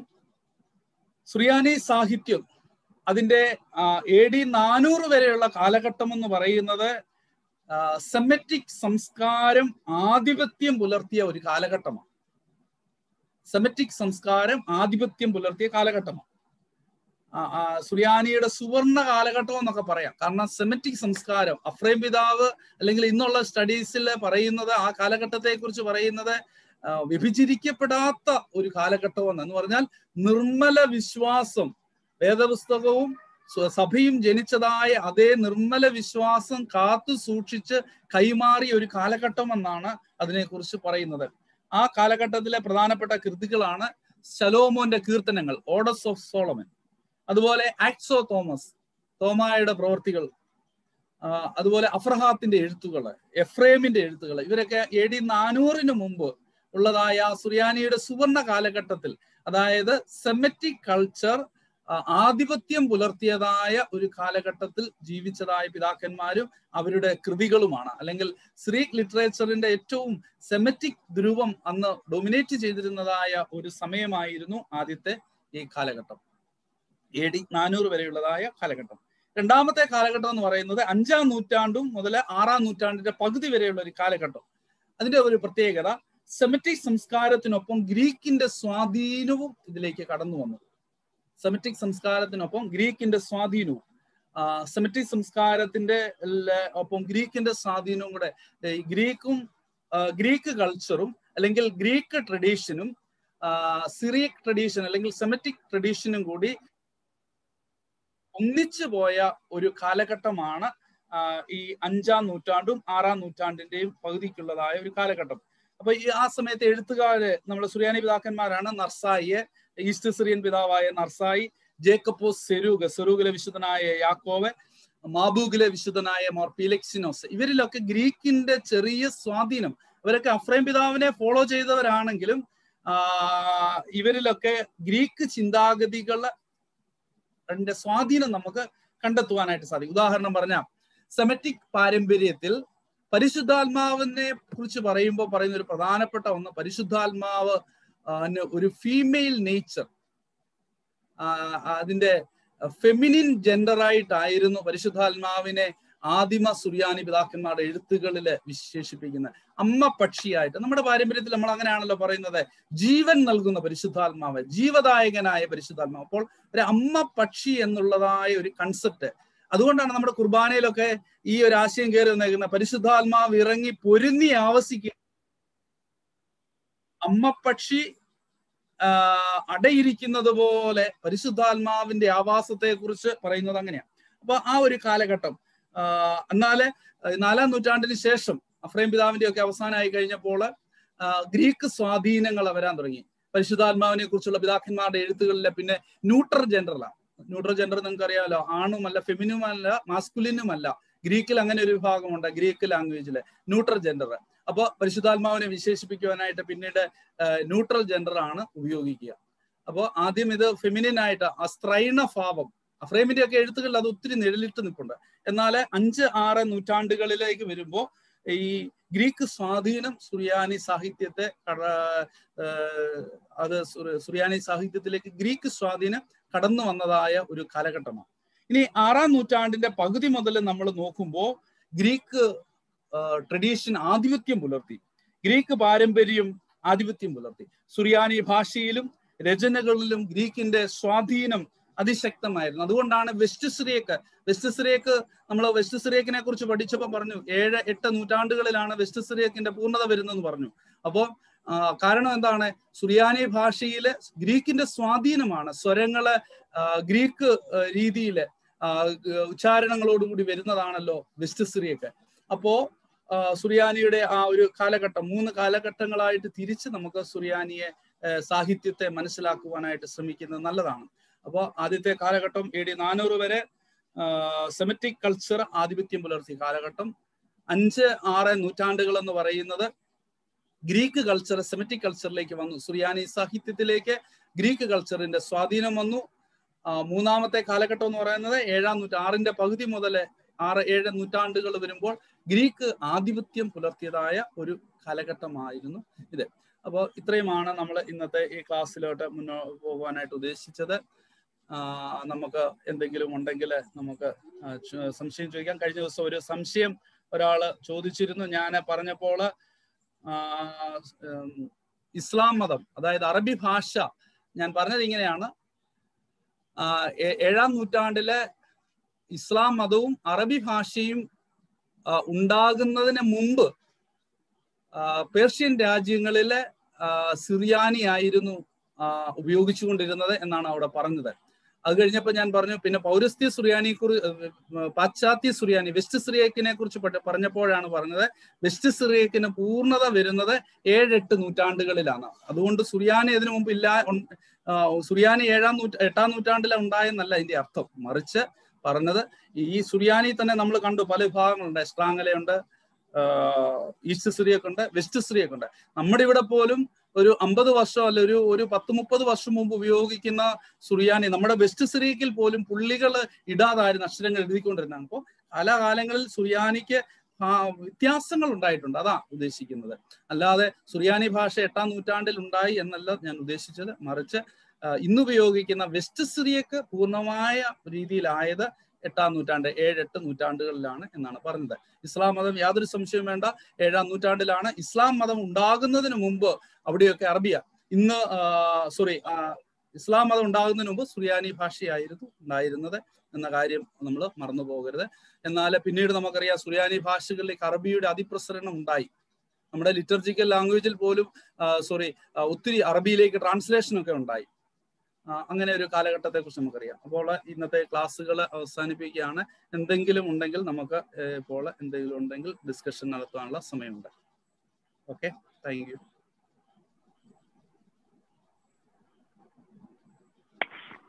സുറിയാനി സാഹിത്യം അതിന്റെ എ ഡി നാനൂറ് വരെയുള്ള കാലഘട്ടം എന്ന് പറയുന്നത് സെമറ്റിക് സംസ്കാരം ആധിപത്യം പുലർത്തിയ ഒരു കാലഘട്ടമാണ് സെമറ്റിക് സംസ്കാരം ആധിപത്യം പുലർത്തിയ കാലഘട്ടമാണ് ആ, ആ, സുറിയാനിയുടെ സുവർണ കാലഘട്ടം എന്നൊക്കെ പറയാം കാരണം സെമറ്റിക് സംസ്കാരം അഫ്രൈം പിതാവ് അല്ലെങ്കിൽ ഇന്നുള്ള സ്റ്റഡീസിൽ പറയുന്നത് ആ കാലഘട്ടത്തെ കുറിച്ച് പറയുന്നത് ആ, വിഭജിക്കപ്പെടാത്ത ഒരു കാലഘട്ടം എന്ന് പറഞ്ഞാൽ നിർമ്മല വിശ്വാസം വേദപുസ്തകവും സ്വ- സഭയും ജനിച്ചതായ അതേ നിർമ്മല വിശ്വാസം കാത്തു സൂക്ഷിച്ച് കൈമാറിയ ഒരു കാലഘട്ടം എന്നാണ് അതിനെക്കുറിച്ച് പറയുന്നത് ആ കാലഘട്ടത്തിലെ പ്രധാനപ്പെട്ട കൃതികളാണ് ശലോമോന്റെ കീർത്തനങ്ങൾ ഓഡസ് ഓഫ് സോളമൻ അതുപോലെ ആക്സോ തോമസ് തോമായുടെ പ്രവർത്തികൾ ആ, അതുപോലെ അഫ്രഹാത്തിന്റെ എഴുത്തുകൾ എഫ്രേമിന്റെ എഴുത്തുകൾ ഇവരൊക്കെ എ ഡി നാനൂറിന് മുമ്പ് ഉള്ളതായ സുറിയാനിയുടെ സുവർണ കാലഘട്ടത്തിൽ അതായത് സെമറ്റിക് കൾച്ചർ ആധിപത്യം പുലർത്തിയതായ ഒരു കാലഘട്ടത്തിൽ ജീവിച്ചതായ പിതാക്കന്മാരും അവരുടെ കൃതികളുമാണ് അല്ലെങ്കിൽ ഗ്രീക്ക് ലിറ്ററേച്ചറിന്റെ ഏറ്റവും സെമറ്റിക് ധ്രുവം അന്ന് ഡൊമിനേറ്റ് ചെയ്തിരുന്നതായ ഒരു സമയമായിരുന്നു ആദ്യത്തെ ഈ കാലഘട്ടം എ ഡി നാനൂറ് വരെയുള്ളതായ കാലഘട്ടം രണ്ടാമത്തെ കാലഘട്ടം എന്ന് പറയുന്നത് അഞ്ചാം നൂറ്റാണ്ടും മുതൽ ആറാം നൂറ്റാണ്ടിന്റെ പകുതി വരെയുള്ള ഒരു കാലഘട്ടം അതിന്റെ ഒരു പ്രത്യേകത സെമറ്റിക് സംസ്കാരത്തിനൊപ്പം ഗ്രീക്കിന്റെ സ്വാധീനവും ഇതിലേക്ക് കടന്നു വന്നു സെമറ്റിക് സംസ്കാരത്തിനൊപ്പം ഗ്രീക്കിന്റെ സ്വാധീനവും സെമറ്റിക് സംസ്കാരത്തിന്റെ ഒപ്പം ഗ്രീക്കിന്റെ സ്വാധീനവും കൂടെ ഗ്രീക്കും ഗ്രീക്ക് കൾച്ചറും അല്ലെങ്കിൽ ഗ്രീക്ക് ട്രഡീഷനും സിറിയക് ട്രഡീഷൻ അല്ലെങ്കിൽ സെമറ്റിക് ട്രഡീഷനും കൂടി ഒന്നിച്ചു പോയ ഒരു കാലഘട്ടമാണ് ഈ അഞ്ചാം നൂറ്റാണ്ടും ആറാം നൂറ്റാണ്ടിന്റെയും പകുതിക്കുള്ളതായ ഒരു കാലഘട്ടം അപ്പൊ ഈ ആ സമയത്ത് എഴുത്തുകാര് നമ്മുടെ സുറിയാനി പിതാക്കന്മാരാണ് നർസായിയെ ഈസ്റ്റ് സിറിയൻ പിതാവായ നർസായി ജേക്കപ്പോസ് സെരൂഗ് സെറൂഗിലെ വിശുദ്ധനായ യാക്കോവ് മാബൂഗിലെ വിശുദ്ധനായ മോർ പീലെക്സിനോസ് ഇവരിലൊക്കെ ഗ്രീക്കിന്റെ ചെറിയ സ്വാധീനം ഇവരൊക്കെ അഫ്രൈം പിതാവിനെ ഫോളോ ചെയ്തവരാണെങ്കിലും ഇവരിലൊക്കെ ഗ്രീക്ക് ചിന്താഗതികളെ സ്വാധീനം നമുക്ക് കണ്ടെത്തുവാനായിട്ട് സാധിക്കും ഉദാഹരണം പറഞ്ഞാൽ സെമറ്റിക് പാരമ്പര്യത്തിൽ പരിശുദ്ധാത്മാവിനെ കുറിച്ച് പറയുമ്പോൾ പറയുന്ന ഒരു പ്രധാനപ്പെട്ട ഒന്ന് പരിശുദ്ധാത്മാവ് ഒരു ഫീമെയിൽ നേച്ചർ അതിന്റെ ഫെമിനിൻ ജെൻഡറായിട്ടായിരുന്നു പരിശുദ്ധാത്മാവിനെ ആദിമ സുറിയാനി പിതാക്കന്മാരുടെ എഴുത്തുകളിൽ വിശേഷിപ്പിക്കുന്നത് അമ്മ പക്ഷിയായിട്ട് നമ്മുടെ പാരമ്പര്യത്തിൽ നമ്മൾ അങ്ങനെയാണല്ലോ പറയുന്നത് ജീവൻ നൽകുന്ന പരിശുദ്ധാത്മാവ് ജീവദായകനായ പരിശുദ്ധാത്മാവ് അപ്പോൾ ഒരു അമ്മ പക്ഷി എന്നുള്ളതായ ഒരു കൺസെപ്റ്റ് അതുകൊണ്ടാണ് നമ്മുടെ കുർബാനയിലൊക്കെ ഈ ഒരു ആശയം കയറി വന്നേക്കുന്ന പരിശുദ്ധാത്മാവ് ഇറങ്ങി പൊരുന്നി ആവസിക്കുക അമ്മപ്പക്ഷി അടയിരിക്കുന്നത് പോലെ പരിശുദ്ധാത്മാവിന്റെ ആവാസത്തെ കുറിച്ച് പറയുന്നത് അങ്ങനെയാണ് അപ്പൊ ആ ഒരു കാലഘട്ടം എന്നാല് നാലാം നൂറ്റാണ്ടിന് ശേഷം അഫ്രൈം പിതാവിന്റെ ഒക്കെ അവസാനമായി കഴിഞ്ഞപ്പോൾ ഗ്രീക്ക് സ്വാധീനങ്ങൾ വരാൻ തുടങ്ങി പരിശുദ്ധാത്മാവിനെ കുറിച്ചുള്ള പിതാക്കന്മാരുടെ എഴുത്തുകളിലെ പിന്നെ ന്യൂട്രൽ ജെൻഡറിലാണ് ന്യൂട്രൽ ജെൻഡർ നിങ്ങൾക്ക് അറിയാമല്ലോ ആണുമല്ല ഫെമിനുമല്ല മാസ്കുലിനുമല്ല ഗ്രീക്കിൽ അങ്ങനെ ഒരു വിഭാഗമുണ്ട് ഗ്രീക്ക് ലാംഗ്വേജില് ന്യൂട്രൽ ജെൻഡർ അപ്പോൾ പരിശുദ്ധാത്മാവിനെ വിശേഷിപ്പിക്കുവാനായിട്ട് പിന്നീട് ന്യൂട്രൽ ജെൻഡർ ആണ് ഉപയോഗിക്കുക അപ്പോൾ ആദ്യം ഇത് ഫെമിനിൻ ആയിട്ട് ആ സ്ത്രൈണ ഭാവം അഫ്രൈമിന്റെ ഒക്കെ എഴുത്തുകളിൽ അത് ഒത്തിരി നിഴലിട്ട് നിൽപ്പുണ്ട് എന്നാൽ അഞ്ച് ആറ് നൂറ്റാണ്ടുകളിലേക്ക് വരുമ്പോൾ ഈ ഗ്രീക്ക് സ്വാധീനം സുറിയാനി സാഹിത്യത്തെ അത് സുറിയാനി സാഹിത്യത്തിലേക്ക് ഗ്രീക്ക് സ്വാധീനം കടന്നു വന്നതായ ഒരു കാലഘട്ടമാണ് ഇനി ആറാം നൂറ്റാണ്ടിന്റെ പകുതി മുതൽ നമ്മൾ നോക്കുമ്പോൾ ഗ്രീക്ക് ട്രഡീഷൻ ആധിപത്യം പുലർത്തി ഗ്രീക്ക് പാരമ്പര്യം ആധിപത്യം പുലർത്തി സുറിയാനി ഭാഷയിലും രചനകളിലും ഗ്രീക്കിന്റെ സ്വാധീനം അതിശക്തമായിരുന്നു അതുകൊണ്ടാണ് വെസ്റ്റ് സിറിയക്ക് വെസ്റ്റ് സിറിയക്ക് നമ്മൾ വെസ്റ്റ് സിറിയക്കിനെ കുറിച്ച് പഠിച്ചപ്പോൾ പറഞ്ഞു ഏഴ് എട്ട് നൂറ്റാണ്ടുകളിലാണ് വെസ്റ്റ് സിറിയക്കിന്റെ പൂർണ്ണത വരുന്നതെന്ന് പറഞ്ഞു അപ്പോൾ കാരണം എന്താണ് സുറിയാനി ഭാഷയില് ഗ്രീക്കിന്റെ സ്വാധീനമാണ് സ്വരങ്ങള് ഗ്രീക്ക് രീതിയില് ഉച്ചാരണങ്ങളോടുകൂടി വരുന്നതാണല്ലോ വെസ്റ്റ് സിറിയക്ക് അപ്പോ സുറിയാനിയുടെ ആ ഒരു കാലഘട്ടം മൂന്ന് കാലഘട്ടങ്ങളായിട്ട് തിരിച്ച് നമുക്ക് സുറിയാനിയെ സാഹിത്യത്തെ മനസ്സിലാക്കുവാനായിട്ട് ശ്രമിക്കുന്നത് നല്ലതാണ് അപ്പോൾ ആദ്യത്തെ കാലഘട്ടം എ ഡി നാനൂറ് വരെ സെമറ്റിക് കൾച്ചർ ആധിപത്യം പുലർത്തിയ കാലഘട്ടം അഞ്ച് ആറ് നൂറ്റാണ്ടുകൾ എന്ന് പറയുന്നത് ഗ്രീക്ക് കൾച്ചർ സെമറ്റിക് കൾച്ചറിലേക്ക് വന്നു സുറിയാനി സാഹിത്യത്തിലേക്ക് ഗ്രീക്ക് കൾച്ചറിന്റെ സ്വാധീനം വന്നു മൂന്നാമത്തെ കാലഘട്ടം എന്ന് പറയുന്നത് ഏഴാം നൂറ്റ ആറിന്റെ പകുതി മുതൽ ആറ് ഏഴ് നൂറ്റാണ്ടുകൾ വരുമ്പോൾ ഗ്രീക്ക് ആധിപത്യം പുലർത്തിയതായ ഒരു കാലഘട്ടമായിരുന്നു ഇത് അപ്പോൾ ഇത്രയുമാണ് നമ്മൾ ഇന്നത്തെ ഈ ക്ലാസ്സിലോട്ട് മുന്നോ പോകാനായിട്ട് ഉദ്ദേശിച്ചത് നമുക്ക് എന്തെങ്കിലും ഉണ്ടെങ്കിൽ നമുക്ക് സംശയം ചോദിക്കാം കഴിഞ്ഞ ദിവസം ഒരു സംശയം ഒരാൾ ചോദിച്ചിരുന്നു ഞാൻ പറഞ്ഞപ്പോൾ ഇസ്ലാം മതം അതായത് അറബി ഭാഷ ഞാൻ പറഞ്ഞത് ഇങ്ങനെയാണ് ഏഴാം നൂറ്റാണ്ടിലെ ഇസ്ലാം മതവും അറബി ഭാഷയും ഉണ്ടാകുന്നതിന് മുമ്പ് പേർഷ്യൻ രാജ്യങ്ങളിലെ സിറിയാനി ആയിരുന്നു ഉപയോഗിച്ചുകൊണ്ടിരുന്നത് എന്നാണ് അവിടെ പറഞ്ഞത് അത് കഴിഞ്ഞപ്പോൾ ഞാൻ പറഞ്ഞു പിന്നെ പൗരസ്ത്യ സുറിയാനി കുറി പാശ്ചാത്യ സുറിയാനി വെസ്റ്റ് സിറിയക്കിനെ കുറിച്ച് പറഞ്ഞപ്പോഴാണ് പറഞ്ഞത് വെസ്റ്റ് സിറിയക്കിന് പൂർണ്ണത വരുന്നത് ഏഴെട്ട് നൂറ്റാണ്ടുകളിലാണ് അതുകൊണ്ട് സുറിയാനി ഇതിനു മുമ്പ് ഇല്ല സുറിയാനി ഏഴാം നൂറ്റ എട്ടാം നൂറ്റാണ്ടിലാണ് ഉണ്ടായെന്നല്ല അതിന്റെ അർത്ഥം മറിച്ച് പറഞ്ഞത് ഈ സുറിയാനി തന്നെ നമ്മൾ കണ്ടു പല വിഭാഗങ്ങളുണ്ട് എസ്ട്രാങ്ങലയുണ്ട് ഈസ്റ്റ് സിറിയൊക്കെ ഉണ്ട് വെസ്റ്റ് സിറിയൊക്കെ ഉണ്ട് നമ്മുടെ ഇവിടെ പോലും ഒരു അമ്പത് വർഷം അല്ല ഒരു ഒരു പത്ത് മുപ്പത് വർഷം മുമ്പ് ഉപയോഗിക്കുന്ന സുറിയാനി നമ്മുടെ വെസ്റ്റ് സിറിയക്കിൽ പോലും പുള്ളികൾ ഇടാതായിരുന്നു അക്ഷരങ്ങൾ എഴുതിക്കൊണ്ടിരുന്നതാണ് അപ്പോൾ കാലാകാലങ്ങളിൽ സുറിയാനിക്ക് വ്യത്യാസങ്ങൾ ഉണ്ടായിട്ടുണ്ട് അതാ ഉദ്ദേശിക്കുന്നത് അല്ലാതെ സുറിയാനി ഭാഷ എട്ടാം നൂറ്റാണ്ടിൽ ഉണ്ടായി എന്നല്ല ഞാൻ ഉദ്ദേശിച്ചത് മറിച്ച് ഇന്ന് ഉപയോഗിക്കുന്ന വെസ്റ്റ് സിറിയക്ക് പൂർണ്ണമായ രീതിയിലായത് എട്ടാം നൂറ്റാണ്ട് ഏഴ് എട്ട് നൂറ്റാണ്ടുകളിലാണ് എന്നാണ് പറഞ്ഞത് ഇസ്ലാം മതം യാതൊരു സംശയവും വേണ്ട ഏഴാം നൂറ്റാണ്ടിലാണ് ഇസ്ലാം മതം ഉണ്ടാകുന്നതിന് മുമ്പ് അവിടെയൊക്കെ അറബിയ ഇന്ന് സോറി ഇസ്ലാം മതം ഉണ്ടാകുന്നതിന് മുമ്പ് സുറിയാനി ഭാഷയായിരുന്നു ഉണ്ടായിരുന്നത് എന്ന കാര്യം നമ്മൾ മറന്നു പോകരുത് എന്നാൽ പിന്നീട് നമുക്കറിയാം സുറിയാനി ഭാഷകളിലേക്ക് അറബിയുടെ അതിപ്രസരണം ഉണ്ടായി നമ്മുടെ ലിറ്റർജിക്കൽ ലാംഗ്വേജിൽ പോലും സോറി ഒത്തിരി അറബിയിലേക്ക് ട്രാൻസ്ലേഷൻ ഒക്കെ ഉണ്ടായി അങ്ങനെ ഒരു കാലഘട്ടത്തെ കുറിച്ച് നമുക്കറിയാം അപ്പോൾ ഇന്നത്തെ ക്ലാസ്സുകൾ അവസാനിപ്പിക്കുകയാണ് എന്തെങ്കിലും ഉണ്ടെങ്കിൽ നമുക്ക് ഇപ്പോൾ എന്തെങ്കിലും ഉണ്ടെങ്കിൽ ഡിസ്കഷൻ നടത്താനുള്ള സമയമുണ്ട് ഓക്കെ താങ്ക് യു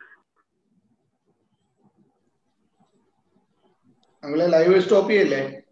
ഞങ്ങള് ലൈവ് സ്റ്റോപ്പ് ചെയ്യല്ലേ